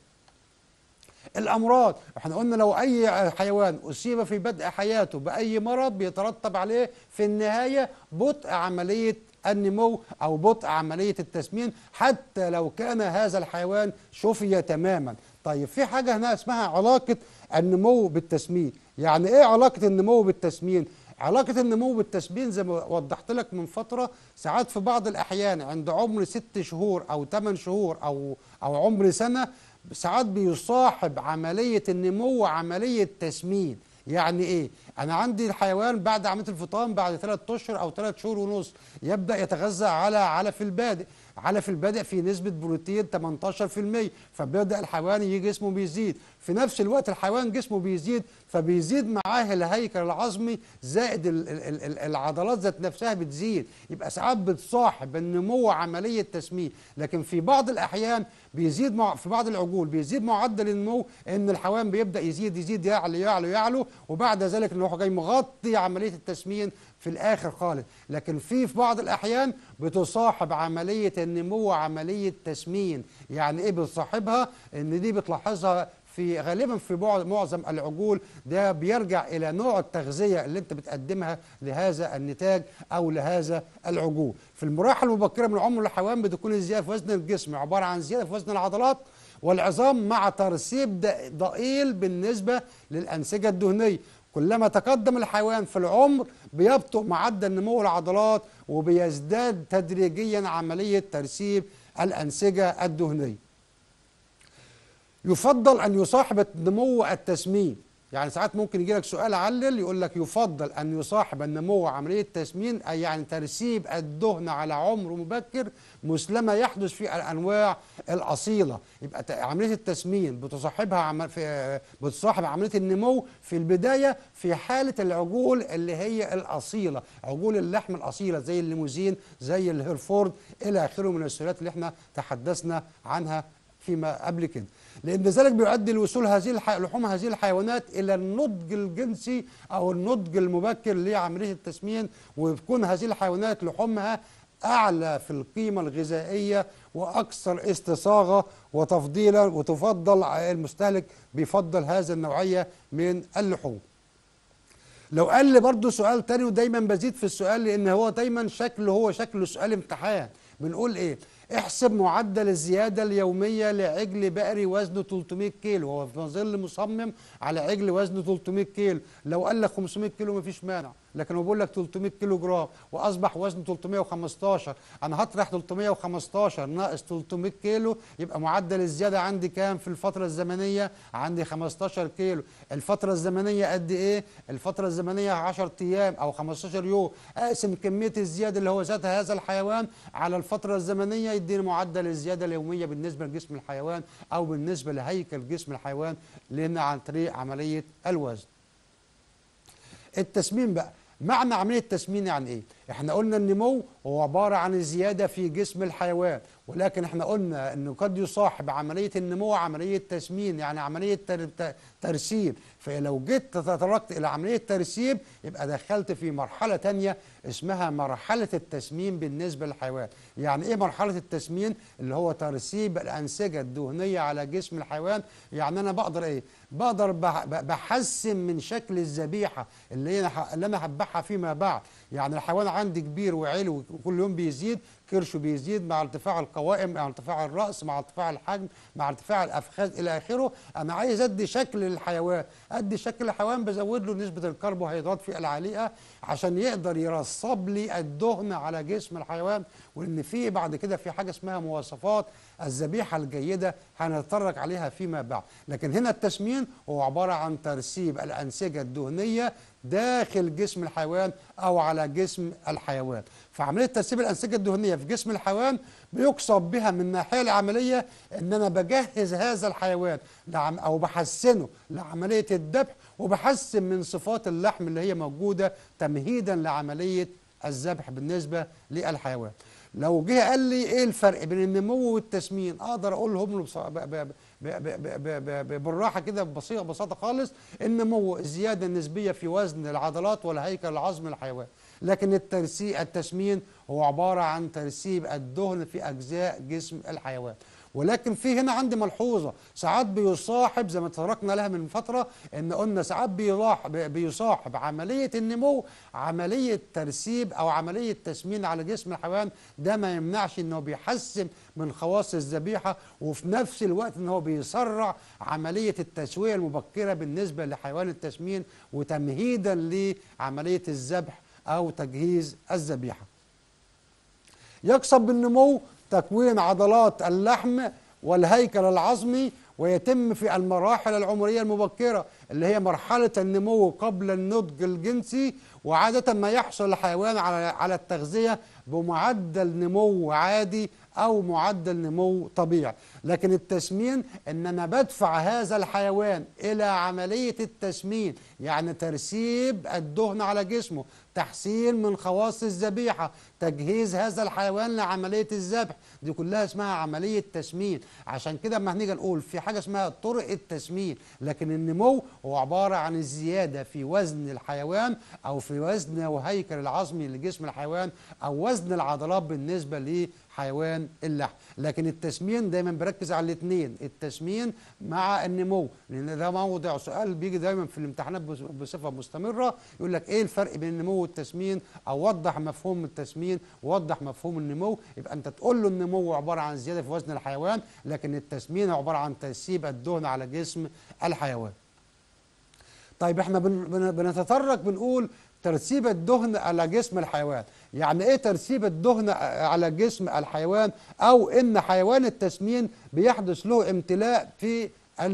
الامراض احنا قلنا لو اي حيوان اصيب في بدء حياته باي مرض بيترتب عليه في النهايه بطء عمليه النمو أو بطء عملية التسمين حتى لو كان هذا الحيوان شفي تماما طيب في حاجة هنا اسمها علاقة النمو بالتسمين يعني إيه علاقة النمو بالتسمين؟ علاقة النمو بالتسمين زي ما وضحت لك من فترة ساعات في بعض الأحيان عند عمر ست شهور أو ثمان شهور أو أو عمر سنة ساعات بيصاحب عملية النمو عملية تسمين يعني ايه انا عندي الحيوان بعد عمليه الفطام بعد ثلاث اشهر او ثلاث شهور ونص يبدا يتغذى على علف البادئ على في البدء في نسبه بروتين 18% فبيبدا الحيوان يجي جسمه بيزيد في نفس الوقت الحيوان جسمه بيزيد فبيزيد معاه الهيكل العظمي زائد ال- ال- ال- العضلات ذات نفسها بتزيد يبقى ساعات بتصاحب النمو عمليه تسمين لكن في بعض الاحيان بيزيد مع في بعض العجول بيزيد معدل النمو ان الحيوان بيبدا يزيد يزيد يعلو يعلو يعلو وبعد ذلك انه جاي مغطي عمليه التسمين في الاخر خالص لكن في في بعض الاحيان بتصاحب عمليه النمو عمليه تسمين يعني ايه بتصاحبها ان دي بتلاحظها في غالبا في بعض- معظم العجول ده بيرجع الى نوع التغذيه اللي انت بتقدمها لهذا النتاج او لهذا العجول في المراحل المبكره من عمر الحيوان بتكون الزياده في وزن الجسم عباره عن زياده في وزن العضلات والعظام مع ترسيب ض- ضئيل بالنسبه للانسجه الدهنيه كلما تقدم الحيوان في العمر بيبطئ معدل نمو العضلات وبيزداد تدريجيا عمليه ترسيب الانسجه الدهنيه يفضل ان يصاحب النمو التسمين يعني ساعات ممكن يجي لك سؤال علل يقول لك يفضل ان يصاحب النمو عمليه تسمين اي يعني ترسيب الدهن على عمر مبكر مثلما يحدث في الانواع الاصيله يبقى ت- عمليه التسمين بتصاحبها عم في بتصاحب عمليه النمو في البدايه في حاله العجول اللي هي الاصيله عجول اللحم الاصيله زي الليموزين زي الهيرفورد الى اخره من السلالات اللي احنا تحدثنا عنها فيما قبل كده لان ذلك بيؤدي لوصول هذه الح... لحوم هذه الحيوانات الى النضج الجنسي او النضج المبكر لعمليه التسمين وتكون هذه الحيوانات لحومها اعلى في القيمه الغذائيه واكثر استصاغه وتفضيلا وتفضل المستهلك بيفضل هذه النوعيه من اللحوم لو قال لي برضه سؤال تاني ودايما بزيد في السؤال لان هو دايما شكله هو شكله سؤال امتحان بنقول ايه احسب معدل الزياده اليوميه لعجل بقري وزنه 300 كيلو هو في ظل مصمم على عجل وزنه 300 كيلو لو قال لك 500 كيلو مفيش مانع لكن هو بيقول لك 300 كيلو جرام واصبح وزنه 315 انا هطرح 315 ناقص 300 كيلو يبقى معدل الزياده عندي كام في الفتره الزمنيه عندي 15 كيلو الفتره الزمنيه قد ايه الفتره الزمنيه 10 ايام او 15 يوم اقسم كميه الزياده اللي هو ذاتها هذا الحيوان على الفتره الزمنيه يديني معدل الزياده اليوميه بالنسبه لجسم الحيوان او بالنسبه لهيكل جسم الحيوان لان عن طريق عمليه الوزن التسمين بقى معنى عمليه التسمين يعني ايه احنا قلنا النمو هو عباره عن الزياده في جسم الحيوان ولكن احنا قلنا انه قد يصاحب عمليه النمو عمليه تسمين يعني عمليه تر- ت- ترسيب فلو جيت تطرقت الى عمليه ترسيب يبقى دخلت في مرحله تانية اسمها مرحله التسمين بالنسبه للحيوان يعني ايه مرحله التسمين اللي هو ترسيب الانسجه الدهنيه على جسم الحيوان يعني انا بقدر ايه بقدر بح- ب- بحسن من شكل الذبيحه اللي انا ح- اللي انا هذبحها فيما بعد يعني الحيوان عندي كبير وعلو وكل يوم بيزيد كرشه بيزيد مع ارتفاع القوائم مع ارتفاع الراس مع ارتفاع الحجم مع ارتفاع الافخاذ الى اخره انا عايز ادي شكل للحيوان ادي شكل الحيوان بزود له نسبه الكربوهيدرات في العليقه عشان يقدر يرصب لي الدهن على جسم الحيوان وان في بعد كده في حاجه اسمها مواصفات الذبيحه الجيده هنتطرق عليها فيما بعد لكن هنا التسمين هو عباره عن ترسيب الانسجه الدهنيه داخل جسم الحيوان او على جسم الحيوان فعمليه ترسيب الانسجه الدهنيه في جسم الحيوان بيقصد بها من الناحيه العمليه ان انا بجهز هذا الحيوان لعم او بحسنه لعمليه الذبح وبحسن من صفات اللحم اللي هي موجوده تمهيدا لعمليه الذبح بالنسبه للحيوان لو جه قال لي ايه الفرق بين النمو والتسمين اقدر اقولهم له بص- ب- ب- ب- ب- ب- ب- ب- بالراحه كده ببسيطه ببساطه خالص النمو الزياده النسبيه في وزن العضلات والهيكل العظمي للحيوان لكن الترسي التسمين هو عباره عن ترسيب الدهن في اجزاء جسم الحيوان ولكن في هنا عندي ملحوظه ساعات بيصاحب زي ما تطرقنا لها من فتره ان قلنا ساعات بيلاح- بي- بيصاحب عمليه النمو عمليه ترسيب او عمليه تسمين على جسم الحيوان ده ما يمنعش انه بيحسن من خواص الذبيحه وفي نفس الوقت ان هو بيسرع عمليه التسويه المبكره بالنسبه لحيوان التسمين وتمهيدا لعمليه الذبح او تجهيز الذبيحه يقصد بالنمو تكوين عضلات اللحم والهيكل العظمي ويتم في المراحل العمرية المبكرة اللي هي مرحلة النمو قبل النضج الجنسي وعادة ما يحصل الحيوان على على التغذية بمعدل نمو عادي او معدل نمو طبيعي لكن التسمين ان انا بدفع هذا الحيوان الى عمليه التسمين يعني ترسيب الدهن على جسمه تحسين من خواص الذبيحه تجهيز هذا الحيوان لعمليه الذبح دي كلها اسمها عمليه تسمين عشان كده اما هنيجي نقول في حاجه اسمها طرق التسمين لكن النمو هو عباره عن الزياده في وزن الحيوان او في وزن وهيكل العظمي لجسم الحيوان او وزن العضلات بالنسبه لحيوان اللحم لكن التسمين دايما بركز على الاثنين التسمين مع النمو لان ده موضع سؤال بيجي دايما في الامتحانات بص- بصفه مستمره يقول لك ايه الفرق بين النمو والتسمين او وضح مفهوم التسمين ووضح مفهوم النمو يبقى انت تقول له النمو عباره عن زياده في وزن الحيوان لكن التسمين عباره عن ترسيب الدهن على جسم الحيوان طيب احنا بن بن بنتطرق بنقول ترسيب الدهن على جسم الحيوان يعني ايه ترسيب الدهن على جسم الحيوان او ان حيوان التسمين بيحدث له امتلاء في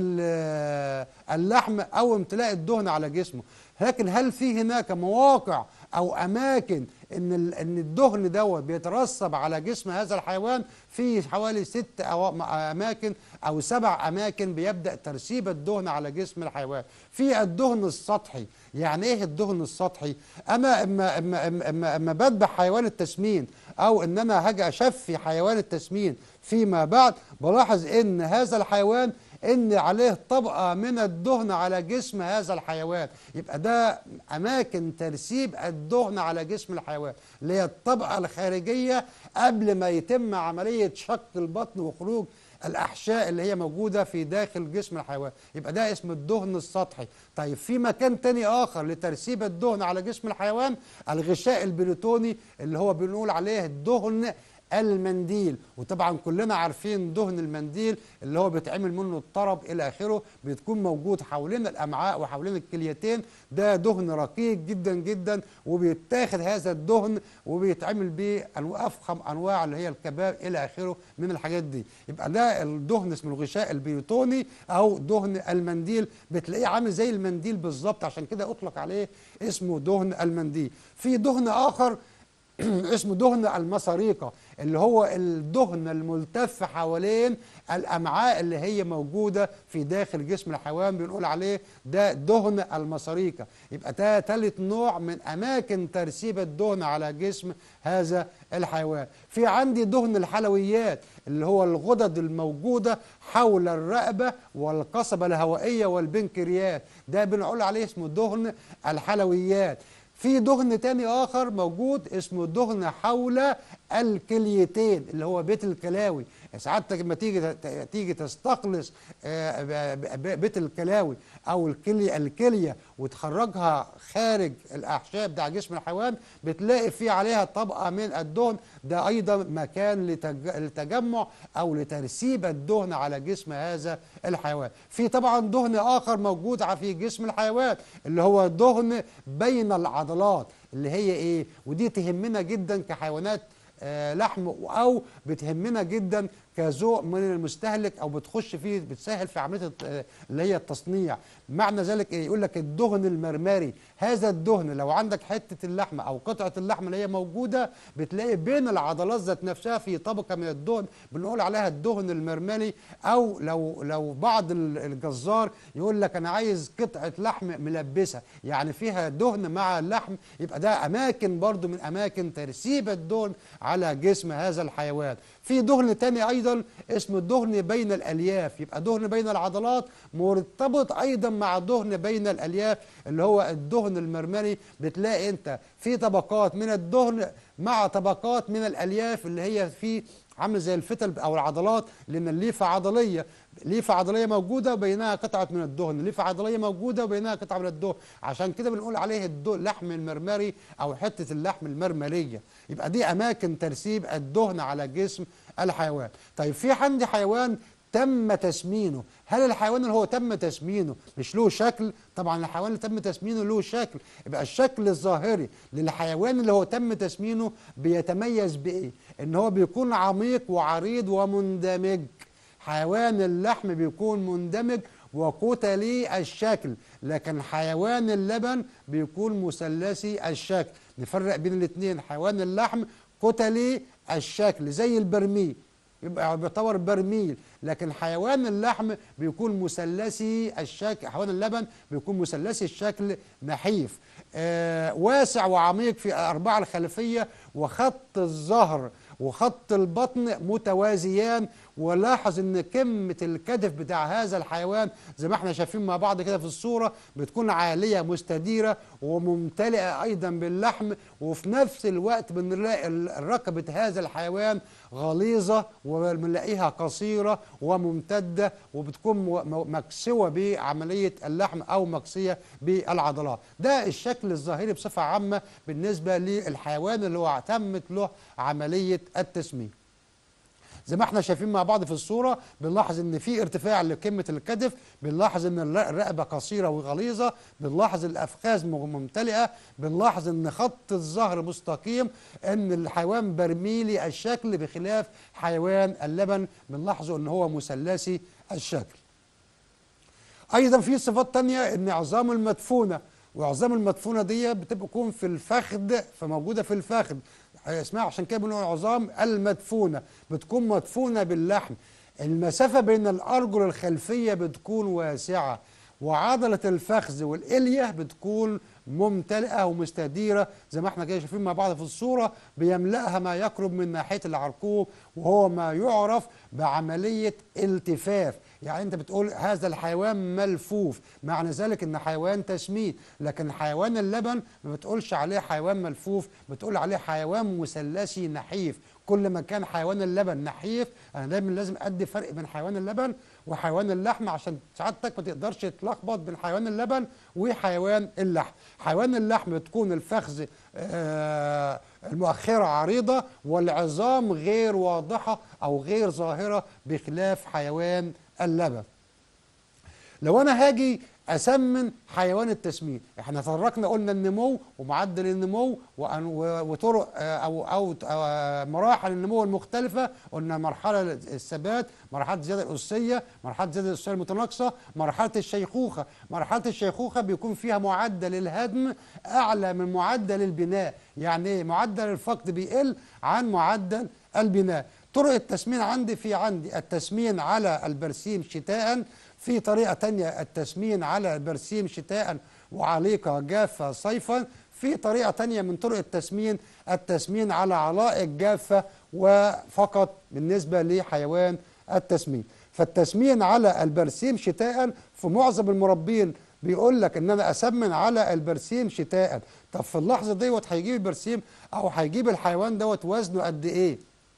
ال- اللحم او امتلاء الدهن على جسمه لكن هل في هناك مواقع او اماكن ان ال- ان الدهن دوت بيترسب على جسم هذا الحيوان في حوالي ست أو اماكن او سبع اماكن بيبدا ترسيب الدهن على جسم الحيوان في الدهن السطحي يعني ايه الدهن السطحي انا اما اما اما, أما, أما بذبح حيوان التسمين او ان انا هاجي اشفي حيوان التسمين فيما بعد بلاحظ ان هذا الحيوان ان عليه طبقه من الدهن على جسم هذا الحيوان يبقى ده اماكن ترسيب الدهن على جسم الحيوان اللي هي الطبقه الخارجيه قبل ما يتم عمليه شق البطن وخروج الاحشاء اللي هي موجوده في داخل جسم الحيوان يبقى ده اسم الدهن السطحي طيب في مكان تاني اخر لترسيب الدهن على جسم الحيوان الغشاء البلوتوني اللي هو بنقول عليه الدهن المنديل وطبعا كلنا عارفين دهن المنديل اللي هو بيتعمل منه الطرب الى اخره بتكون موجود حوالين الامعاء وحوالين الكليتين ده دهن رقيق جدا جدا وبيتاخد هذا الدهن وبيتعمل بيه افخم انواع اللي هي الكباب الى اخره من الحاجات دي يبقى ده الدهن اسمه الغشاء البيوتوني او دهن المنديل بتلاقيه عامل زي المنديل بالظبط عشان كده اطلق عليه اسمه دهن المنديل في دهن اخر اسمه دهن المصاريقة اللي هو الدهن الملتف حوالين الأمعاء اللي هي موجودة في داخل جسم الحيوان بنقول عليه ده دهن المصاريقة يبقى ده ثالث نوع من أماكن ترسيب الدهن على جسم هذا الحيوان في عندي دهن الحلويات اللي هو الغدد الموجودة حول الرقبة والقصبة الهوائية والبنكرياس ده بنقول عليه اسمه دهن الحلويات في دهن تاني اخر موجود اسمه دهن حول الكليتين اللي هو بيت الكلاوي سعادتك لما تيجي تيجي تستخلص آه، ب- ب- بيت الكلاوي او الكليه الكليه وتخرجها خارج الاحشاء بتاع جسم الحيوان بتلاقي في عليها طبقه من الدهن ده ايضا مكان لتج- لتجمع او لترسيب الدهن على جسم هذا الحيوان في طبعا دهن اخر موجود ع- في جسم الحيوان اللي هو دهن بين العضلات اللي هي ايه ودي تهمنا جدا كحيوانات آه، لحم او بتهمنا جدا كذوق من المستهلك او بتخش فيه بتسهل في عمليه الت- آه، اللي هي التصنيع معنى ذلك ايه يقول لك الدهن المرمري هذا الدهن لو عندك حته اللحمه او قطعه اللحمه اللي هي موجوده بتلاقي بين العضلات ذات نفسها في طبقه من الدهن بنقول عليها الدهن المرمري او لو لو بعض ال- الجزار يقول لك انا عايز قطعه لحم ملبسه يعني فيها دهن مع اللحم يبقى ده اماكن برضو من اماكن ترسيب الدهن على جسم هذا الحيوان في دهن تاني ايضا اسمه الدهن بين الالياف يبقى دهن بين العضلات مرتبط ايضا مع دهن بين الالياف اللي هو الدهن المرمري بتلاقي انت في طبقات من الدهن مع طبقات من الالياف اللي هي في عامل زي الفتل او العضلات لان الليفه عضليه ليفه عضليه موجوده وبينها قطعه من الدهن ليفه عضليه موجوده وبينها قطعه من الدهن عشان كده بنقول عليه الدهن اللحم المرمري او حته اللحم المرمريه يبقى دي اماكن ترسيب الدهن على جسم الحيوان طيب في عندي حيوان تم تسمينه هل الحيوان اللي هو تم تسمينه مش له شكل طبعا الحيوان اللي تم تسمينه له شكل يبقى الشكل الظاهري للحيوان اللي هو تم تسمينه بيتميز بايه ان هو بيكون عميق وعريض ومندمج حيوان اللحم بيكون مندمج وكتلي الشكل لكن حيوان اللبن بيكون مثلثي الشكل نفرق بين الاثنين حيوان اللحم كتلي الشكل زي البرميل يبقى بيعتبر برميل لكن حيوان اللحم بيكون مثلثي الشكل حيوان اللبن بيكون مثلثي الشكل نحيف آه واسع وعميق في الأربعة الخلفية وخط الظهر وخط البطن متوازيان ولاحظ ان كمة الكتف بتاع هذا الحيوان زي ما احنا شايفين مع بعض كده في الصورة بتكون عالية مستديرة وممتلئة ايضا باللحم وفي نفس الوقت بنلاقي ركبة هذا الحيوان غليظة وبنلاقيها قصيرة وممتدة وبتكون مكسوة بعملية اللحم أو مكسية بالعضلات ده الشكل الظاهري بصفة عامة بالنسبة للحيوان اللي هو تمت له عملية التسمين زي ما احنا شايفين مع بعض في الصورة بنلاحظ ان في ارتفاع لقمة الكتف بنلاحظ ان الرقبة قصيرة وغليظة بنلاحظ الافخاذ ممتلئة بنلاحظ ان خط الظهر مستقيم ان الحيوان برميلي الشكل بخلاف حيوان اللبن بنلاحظه ان هو مثلثي الشكل ايضا في صفات تانية ان عظام المدفونة وعظام المدفونة دي بتكون في الفخذ فموجودة في الفخذ اسمها عشان كده بنقول عظام المدفونه بتكون مدفونه باللحم المسافه بين الارجل الخلفيه بتكون واسعه وعضله الفخذ والاليه بتكون ممتلئه ومستديره زي ما احنا كده شايفين مع بعض في الصوره بيملاها ما يقرب من ناحيه العرقوب وهو ما يعرف بعمليه التفاف يعني انت بتقول هذا الحيوان ملفوف معنى ذلك ان حيوان تسمين لكن حيوان اللبن ما بتقولش عليه حيوان ملفوف بتقول عليه حيوان مثلثي نحيف كل ما كان حيوان اللبن نحيف انا دايما لازم ادي فرق بين حيوان اللبن وحيوان اللحم عشان سعادتك ما تقدرش تلخبط بين حيوان اللبن وحيوان اللحم حيوان اللحم تكون الفخذ آه المؤخرة عريضة والعظام غير واضحة أو غير ظاهرة بخلاف حيوان اللبن لو أنا هاجي أسمن حيوان التسمين احنا فرقنا قلنا النمو ومعدل النمو وطرق أو, أو, أو مراحل النمو المختلفة قلنا مرحلة الثبات مرحلة الزيادة الأسية مرحلة الزيادة الأسية المتناقصة مرحلة الشيخوخة مرحلة الشيخوخة بيكون فيها معدل الهدم أعلى من معدل البناء يعني ايه معدل الفقد بيقل عن معدل البناء طرق التسمين عندي في عندي التسمين على البرسيم شتاء في طريقة تانية التسمين على البرسيم شتاء وعليقة جافة صيفا في طريقة تانية من طرق التسمين التسمين على علائق جافة وفقط بالنسبة لحيوان التسمين فالتسمين على البرسيم شتاء في معظم المربين بيقول لك ان انا اسمن على البرسيم شتاء طب في اللحظه ديت هيجيب البرسيم او هيجيب الحيوان دوت وزنه قد ايه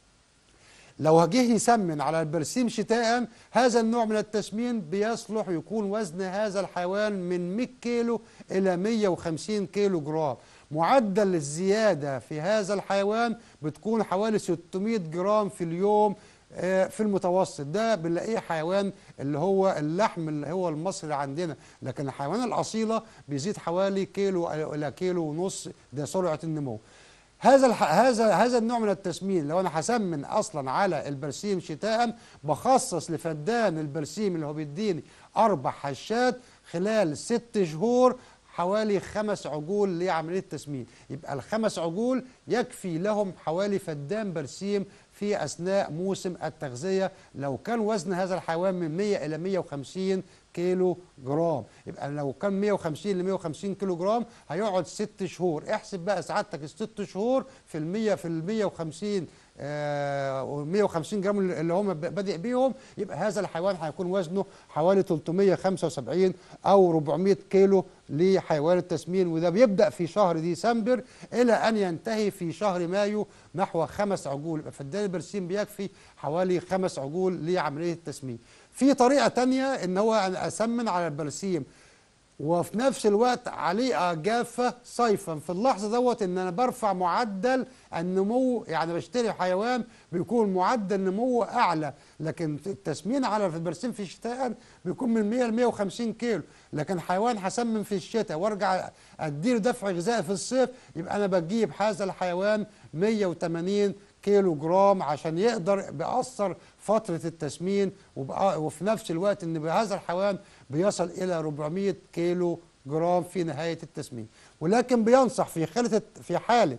لو جه يسمن على البرسيم شتاء هذا النوع من التسمين بيصلح يكون وزن هذا الحيوان من 100 كيلو إلى 150 كيلو جرام معدل الزيادة في هذا الحيوان بتكون حوالي 600 جرام في اليوم في المتوسط ده بنلاقيه حيوان اللي هو اللحم اللي هو المصري عندنا لكن الحيوان الأصيلة بيزيد حوالي كيلو إلى كيلو ونص ده سرعة النمو هذا الح... هذا هذا النوع من التسمين لو انا هسمن اصلا على البرسيم شتاء بخصص لفدان البرسيم اللي هو بيديني اربع حشات خلال ست شهور حوالي خمس عجول لعمليه التسمين يبقى الخمس عجول يكفي لهم حوالي فدان برسيم في اثناء موسم التغذيه لو كان وزن هذا الحيوان من 100 الى 150 كيلو جرام يبقى لو كان 150 ل 150 كيلو جرام هيقعد ست شهور احسب بقى سعادتك الست شهور في المية في ال 150 آه 150 جرام اللي هم بادئ بيهم يبقى هذا الحيوان هيكون وزنه حوالي 375 او 400 كيلو لحيوان التسمين وده بيبدا في شهر ديسمبر الى ان ينتهي في شهر مايو نحو خمس عجول يبقى فدان البرسيم بيكفي حوالي خمس عجول لعمليه التسمين في طريقة تانية ان هو اسمن على البرسيم وفي نفس الوقت عليه جافة صيفا في اللحظة دوت ان انا برفع معدل النمو يعني بشتري حيوان بيكون معدل نموه اعلى لكن التسمين على البرسيم في الشتاء بيكون من 100 ل 150 كيلو لكن حيوان هسمن في الشتاء وارجع اديله دفع غذائي في الصيف يبقى انا بجيب هذا الحيوان 180 كيلو جرام عشان يقدر بيأثر فترة التسمين وفي نفس الوقت ان بهذا الحيوان بيصل الى 400 كيلو جرام في نهاية التسمين ولكن بينصح في حالة في حالة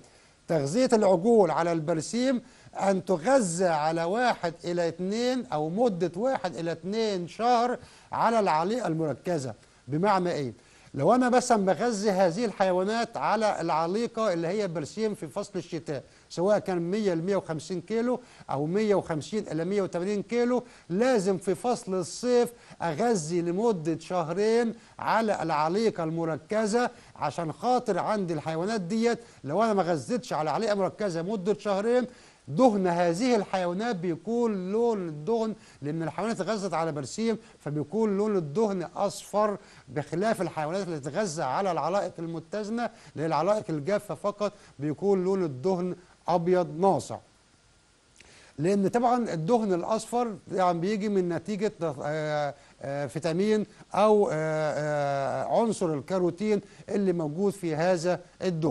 تغذية العجول على البرسيم أن تغذى على واحد إلى اتنين أو مدة واحد إلى اتنين شهر على العليقة المركزة بمعنى إيه؟ لو أنا مثلا بغذي هذه الحيوانات على العليقة اللي هي برسيم في فصل الشتاء سواء كان 100 ل 150 كيلو أو 150 إلى 180 كيلو لازم في فصل الصيف أغذي لمدة شهرين على العليقة المركزة عشان خاطر عندي الحيوانات ديت لو أنا ما غذيتش على عليقة مركزة مدة شهرين دهن هذه الحيوانات بيكون لون الدهن لان الحيوانات اتغذت على برسيم فبيكون لون الدهن اصفر بخلاف الحيوانات اللي تتغذى على العلائق المتزنه اللي هي العلائق الجافه فقط بيكون لون الدهن ابيض ناصع لان طبعا الدهن الاصفر يعني بيجي من نتيجه آه، آه، فيتامين او آه، آه، عنصر الكاروتين اللي موجود في هذا الدهن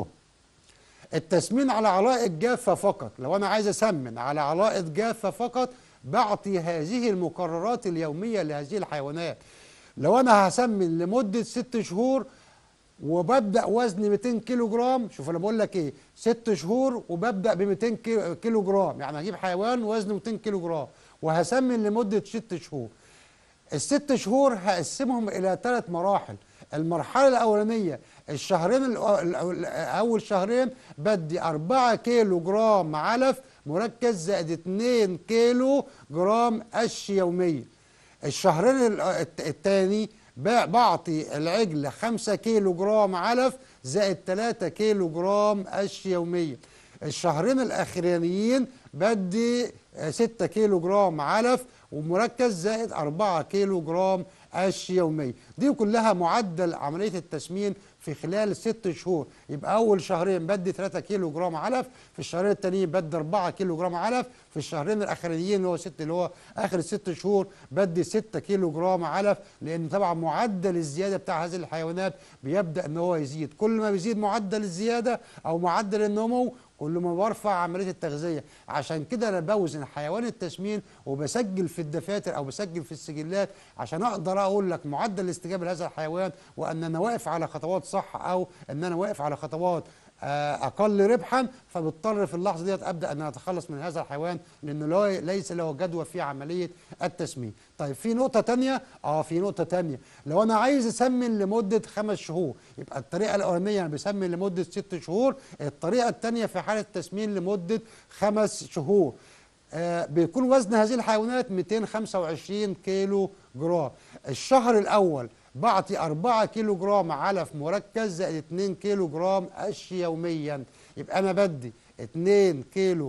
التسمين على علائق جافة فقط لو أنا عايز أسمن على علائق جافة فقط بعطي هذه المقررات اليومية لهذه الحيوانات لو أنا هسمن لمدة ست شهور وببدأ وزن 200 كيلو جرام شوف أنا بقول لك إيه ست شهور وببدأ ب 200 كيلو- كيلو جرام يعني هجيب حيوان وزنه 200 كيلو جرام وهسمن لمدة ست شهور الست شهور هقسمهم الى ثلاث مراحل المرحله الاولانيه الشهرين الأ- الأ- اول شهرين بدي 4 كيلو جرام علف مركز زائد 2 كيلو جرام قش يوميا الشهرين ال- الت- التاني ب- بعطي العجل 5 كيلو جرام علف زائد 3 كيلو جرام قش يوميا الشهرين الاخرانيين بدي 6 كيلو جرام علف ومركز زائد 4 كيلو جرام قش يوميا دي كلها معدل عملية التسمين في خلال ست شهور يبقى أول شهرين بدي 3 كيلو جرام علف في الشهرين التانيين بدي 4 كيلو جرام علف في الشهرين الأخرانيين اللي هو ست اللي هو آخر الست شهور بدي 6 كيلو جرام علف لأن طبعا معدل الزيادة بتاع هذه الحيوانات بيبدأ إن هو يزيد كل ما بيزيد معدل الزيادة أو معدل النمو كل ما برفع عمليه التغذيه عشان كده انا بوزن حيوان التسمين وبسجل في الدفاتر او بسجل في السجلات عشان اقدر اقول لك معدل الاستجابه لهذا الحيوان وان انا واقف على خطوات صح او ان انا واقف على خطوات آه، اقل ربحا فبضطر في اللحظه ديت ابدا ان اتخلص من هذا الحيوان لانه لا- ليس له جدوى في عمليه التسمين. طيب في نقطه تانية اه في نقطه تانية لو انا عايز اسمن لمده خمس شهور يبقى الطريقه الاولانيه انا بسمن لمده ست شهور الطريقه الثانيه في حاله التسمين لمده خمس شهور. آه بيكون وزن هذه الحيوانات 225 كيلو جرام الشهر الاول بعطي 4 كيلو جرام علف مركز زائد 2 كيلو جرام قش يوميا يبقى انا بدي 2 كيلو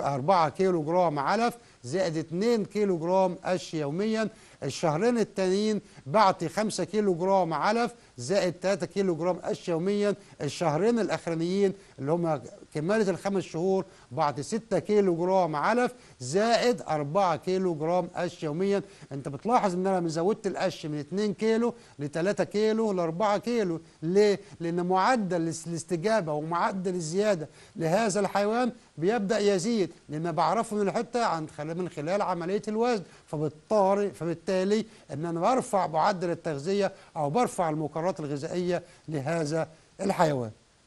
4 كيلو جرام علف زائد 2 كيلو جرام قش يوميا الشهرين التانيين بعطي 5 كيلو جرام علف زائد 3 كيلو جرام قش يوميا الشهرين الاخرانيين اللي هم كمالة الخمس شهور بعطي 6 كيلو جرام علف زائد 4 كيلو جرام قش يوميا انت بتلاحظ ان انا من زودت القش من 2 كيلو ل 3 كيلو ل 4 كيلو ليه؟ لان معدل الاس- الاستجابه ومعدل الزياده لهذا الحيوان بيبدا يزيد لان بعرفه من الحته عن خلال من خلال عمليه الوزن فبالطار فبالتالي ان انا برفع معدل التغذيه او برفع المقررات الغذائيه لهذا الحيوان.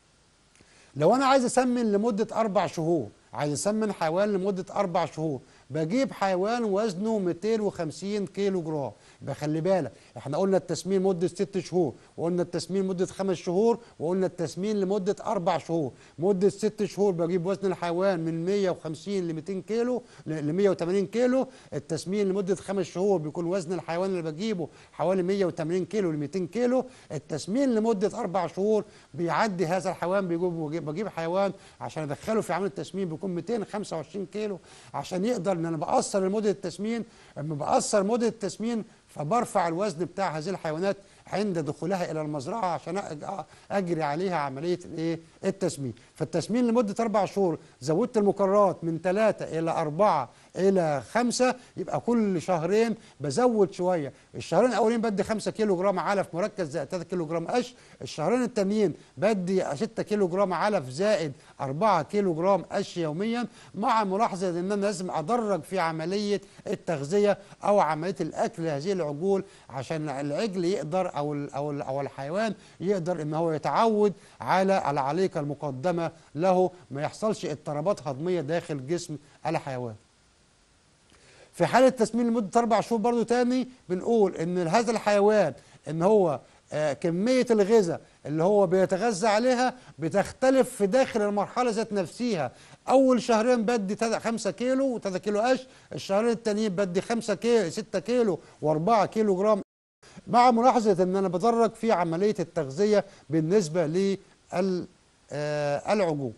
لو انا عايز اسمن لمده اربع شهور عايز اسمن حيوان لمده اربع شهور بجيب حيوان وزنه 250 كيلو جرام يبقى خلي بالك احنا قلنا التسمين مده ست شهور وقلنا التسمين مده خمس شهور وقلنا التسمين لمده اربع شهور مده ست شهور بجيب وزن الحيوان من 150 ل 200 كيلو ل 180 كيلو التسمين لمده خمس شهور بيكون وزن الحيوان اللي بجيبه حوالي 180 كيلو ل 200 كيلو التسمين لمده اربع شهور بيعدي هذا الحيوان بيجيب بجيب حيوان عشان ادخله في عمل التسمين بيكون 225 كيلو عشان يقدر ان انا بقصر لمده التسمين لما بقصر مده التسمين فبرفع الوزن بتاع هذه الحيوانات عند دخولها الى المزرعه عشان أج- اجري عليها عمليه الايه التسمين فالتسمين لمده اربع شهور زودت المقررات من ثلاثه الى اربعه الى خمسه يبقى كل شهرين بزود شويه الشهرين الاولين بدي 5 كيلو جرام علف مركز زائد 3 كيلو جرام قش الشهرين التانيين بدي 6 كيلو جرام علف زائد 4 كيلو جرام قش يوميا مع ملاحظه ان انا لازم ادرج في عمليه التغذيه او عمليه الاكل لهذه العجول عشان العجل يقدر او ال او ال او الحيوان يقدر ان هو يتعود على العليقه المقدمه له ما يحصلش اضطرابات هضميه داخل جسم الحيوان في حالة تسمين لمدة أربع شهور برضو تاني بنقول إن هذا الحيوان إن هو آه، كمية الغذاء اللي هو بيتغذى عليها بتختلف في داخل المرحلة ذات نفسها أول شهرين بدي 5 كيلو و3 كيلو قش الشهرين التانيين بدي 5 كيلو 6 كيلو و4 كيلو جرام مع ملاحظة إن أنا بدرج في عملية التغذية بالنسبة للعجول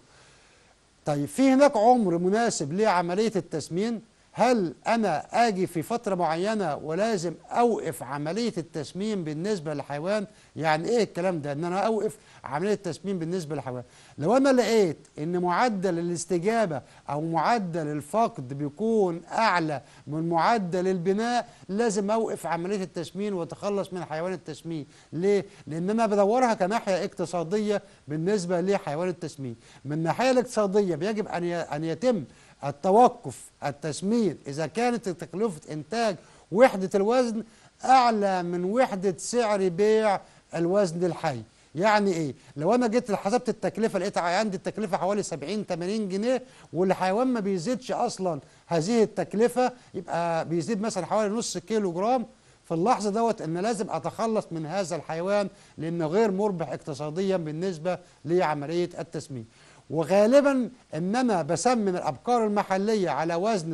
طيب في هناك عمر مناسب لعملية التسمين هل أنا أجي في فترة معينة ولازم أوقف عملية التسمين بالنسبة للحيوان يعني إيه الكلام ده إن أنا أوقف عملية التسمين بالنسبة للحيوان لو أنا لقيت إن معدل الاستجابة أو معدل الفقد بيكون أعلى من معدل البناء لازم أوقف عملية التسمين وأتخلص من حيوان التسمين ليه؟ لأن أنا بدورها كناحية اقتصادية بالنسبة لحيوان التسمين من الناحية الاقتصادية بيجب أن ي- أن يتم التوقف التسمين إذا كانت تكلفة إنتاج وحدة الوزن أعلى من وحدة سعر بيع الوزن الحي يعني ايه لو انا جيت حسبت التكلفه لقيت عندي التكلفه حوالي 70 80 جنيه والحيوان ما بيزيدش اصلا هذه التكلفه يبقى بيزيد مثلا حوالي نص كيلو جرام في اللحظه دوت ان لازم اتخلص من هذا الحيوان لانه غير مربح اقتصاديا بالنسبه لعمليه التسمين وغالبا ان انا بسمن الابقار المحليه على وزن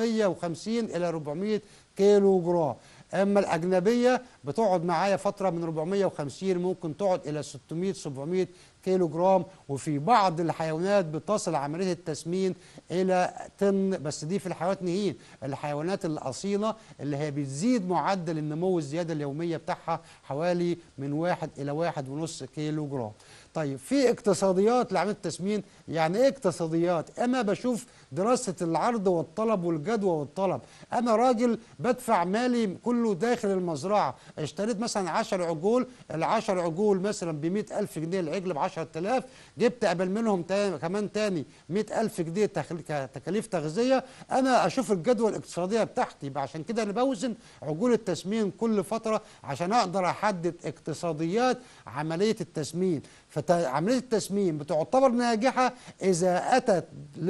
350 الى 400 كيلو جرام اما الاجنبيه بتقعد معايا فتره من 450 ممكن تقعد الى 600 700 كيلو جرام وفي بعض الحيوانات بتصل عمليه التسمين الى طن بس دي في الحيوانات نهين الحيوانات الاصيله اللي هي بتزيد معدل النمو الزياده اليوميه بتاعها حوالي من واحد الى واحد ونص كيلو جرام طيب في اقتصاديات لعمليه التسمين يعني ايه اقتصاديات انا بشوف دراسه العرض والطلب والجدوى والطلب انا راجل بدفع مالي كله داخل المزرعه اشتريت مثلا 10 عجول ال10 عجول مثلا ب ألف جنيه العجل ب 10000 جبت قبل منهم تاني كمان تاني 100000 جنيه تخل- تكاليف تغذيه انا اشوف الجدوى الاقتصاديه بتاعتي يبقى عشان كده انا بوزن عجول التسمين كل فتره عشان اقدر احدد اقتصاديات عمليه التسمين فعمليه التسمين بتعتبر ناجحه اذا اتت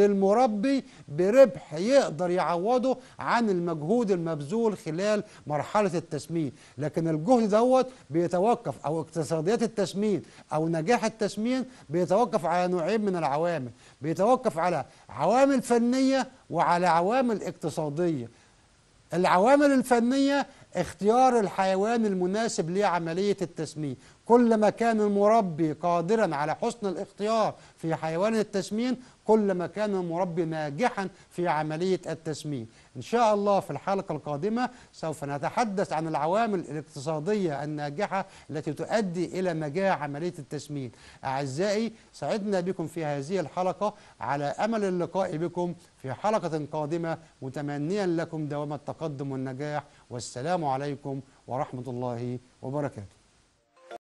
للمربي بربح يقدر يعوضه عن المجهود المبذول خلال مرحله التسمين لكن الجهد دوت بيتوقف او اقتصاديات التسمين او نجاح التسمين بيتوقف على نوعين من العوامل بيتوقف على عوامل فنيه وعلى عوامل اقتصاديه العوامل الفنية اختيار الحيوان المناسب لعملية التسمين كل ما كان المربي قادرا على حسن الاختيار في حيوان التسمين كل ما كان المربي ناجحا في عملية التسمين إن شاء الله في الحلقة القادمة سوف نتحدث عن العوامل الاقتصادية الناجحة التي تؤدي إلى نجاح عملية التسمين أعزائي سعدنا بكم في هذه الحلقة على أمل اللقاء بكم في حلقة قادمة متمنيا لكم دوام التقدم والنجاح والسلام عليكم ورحمة الله وبركاته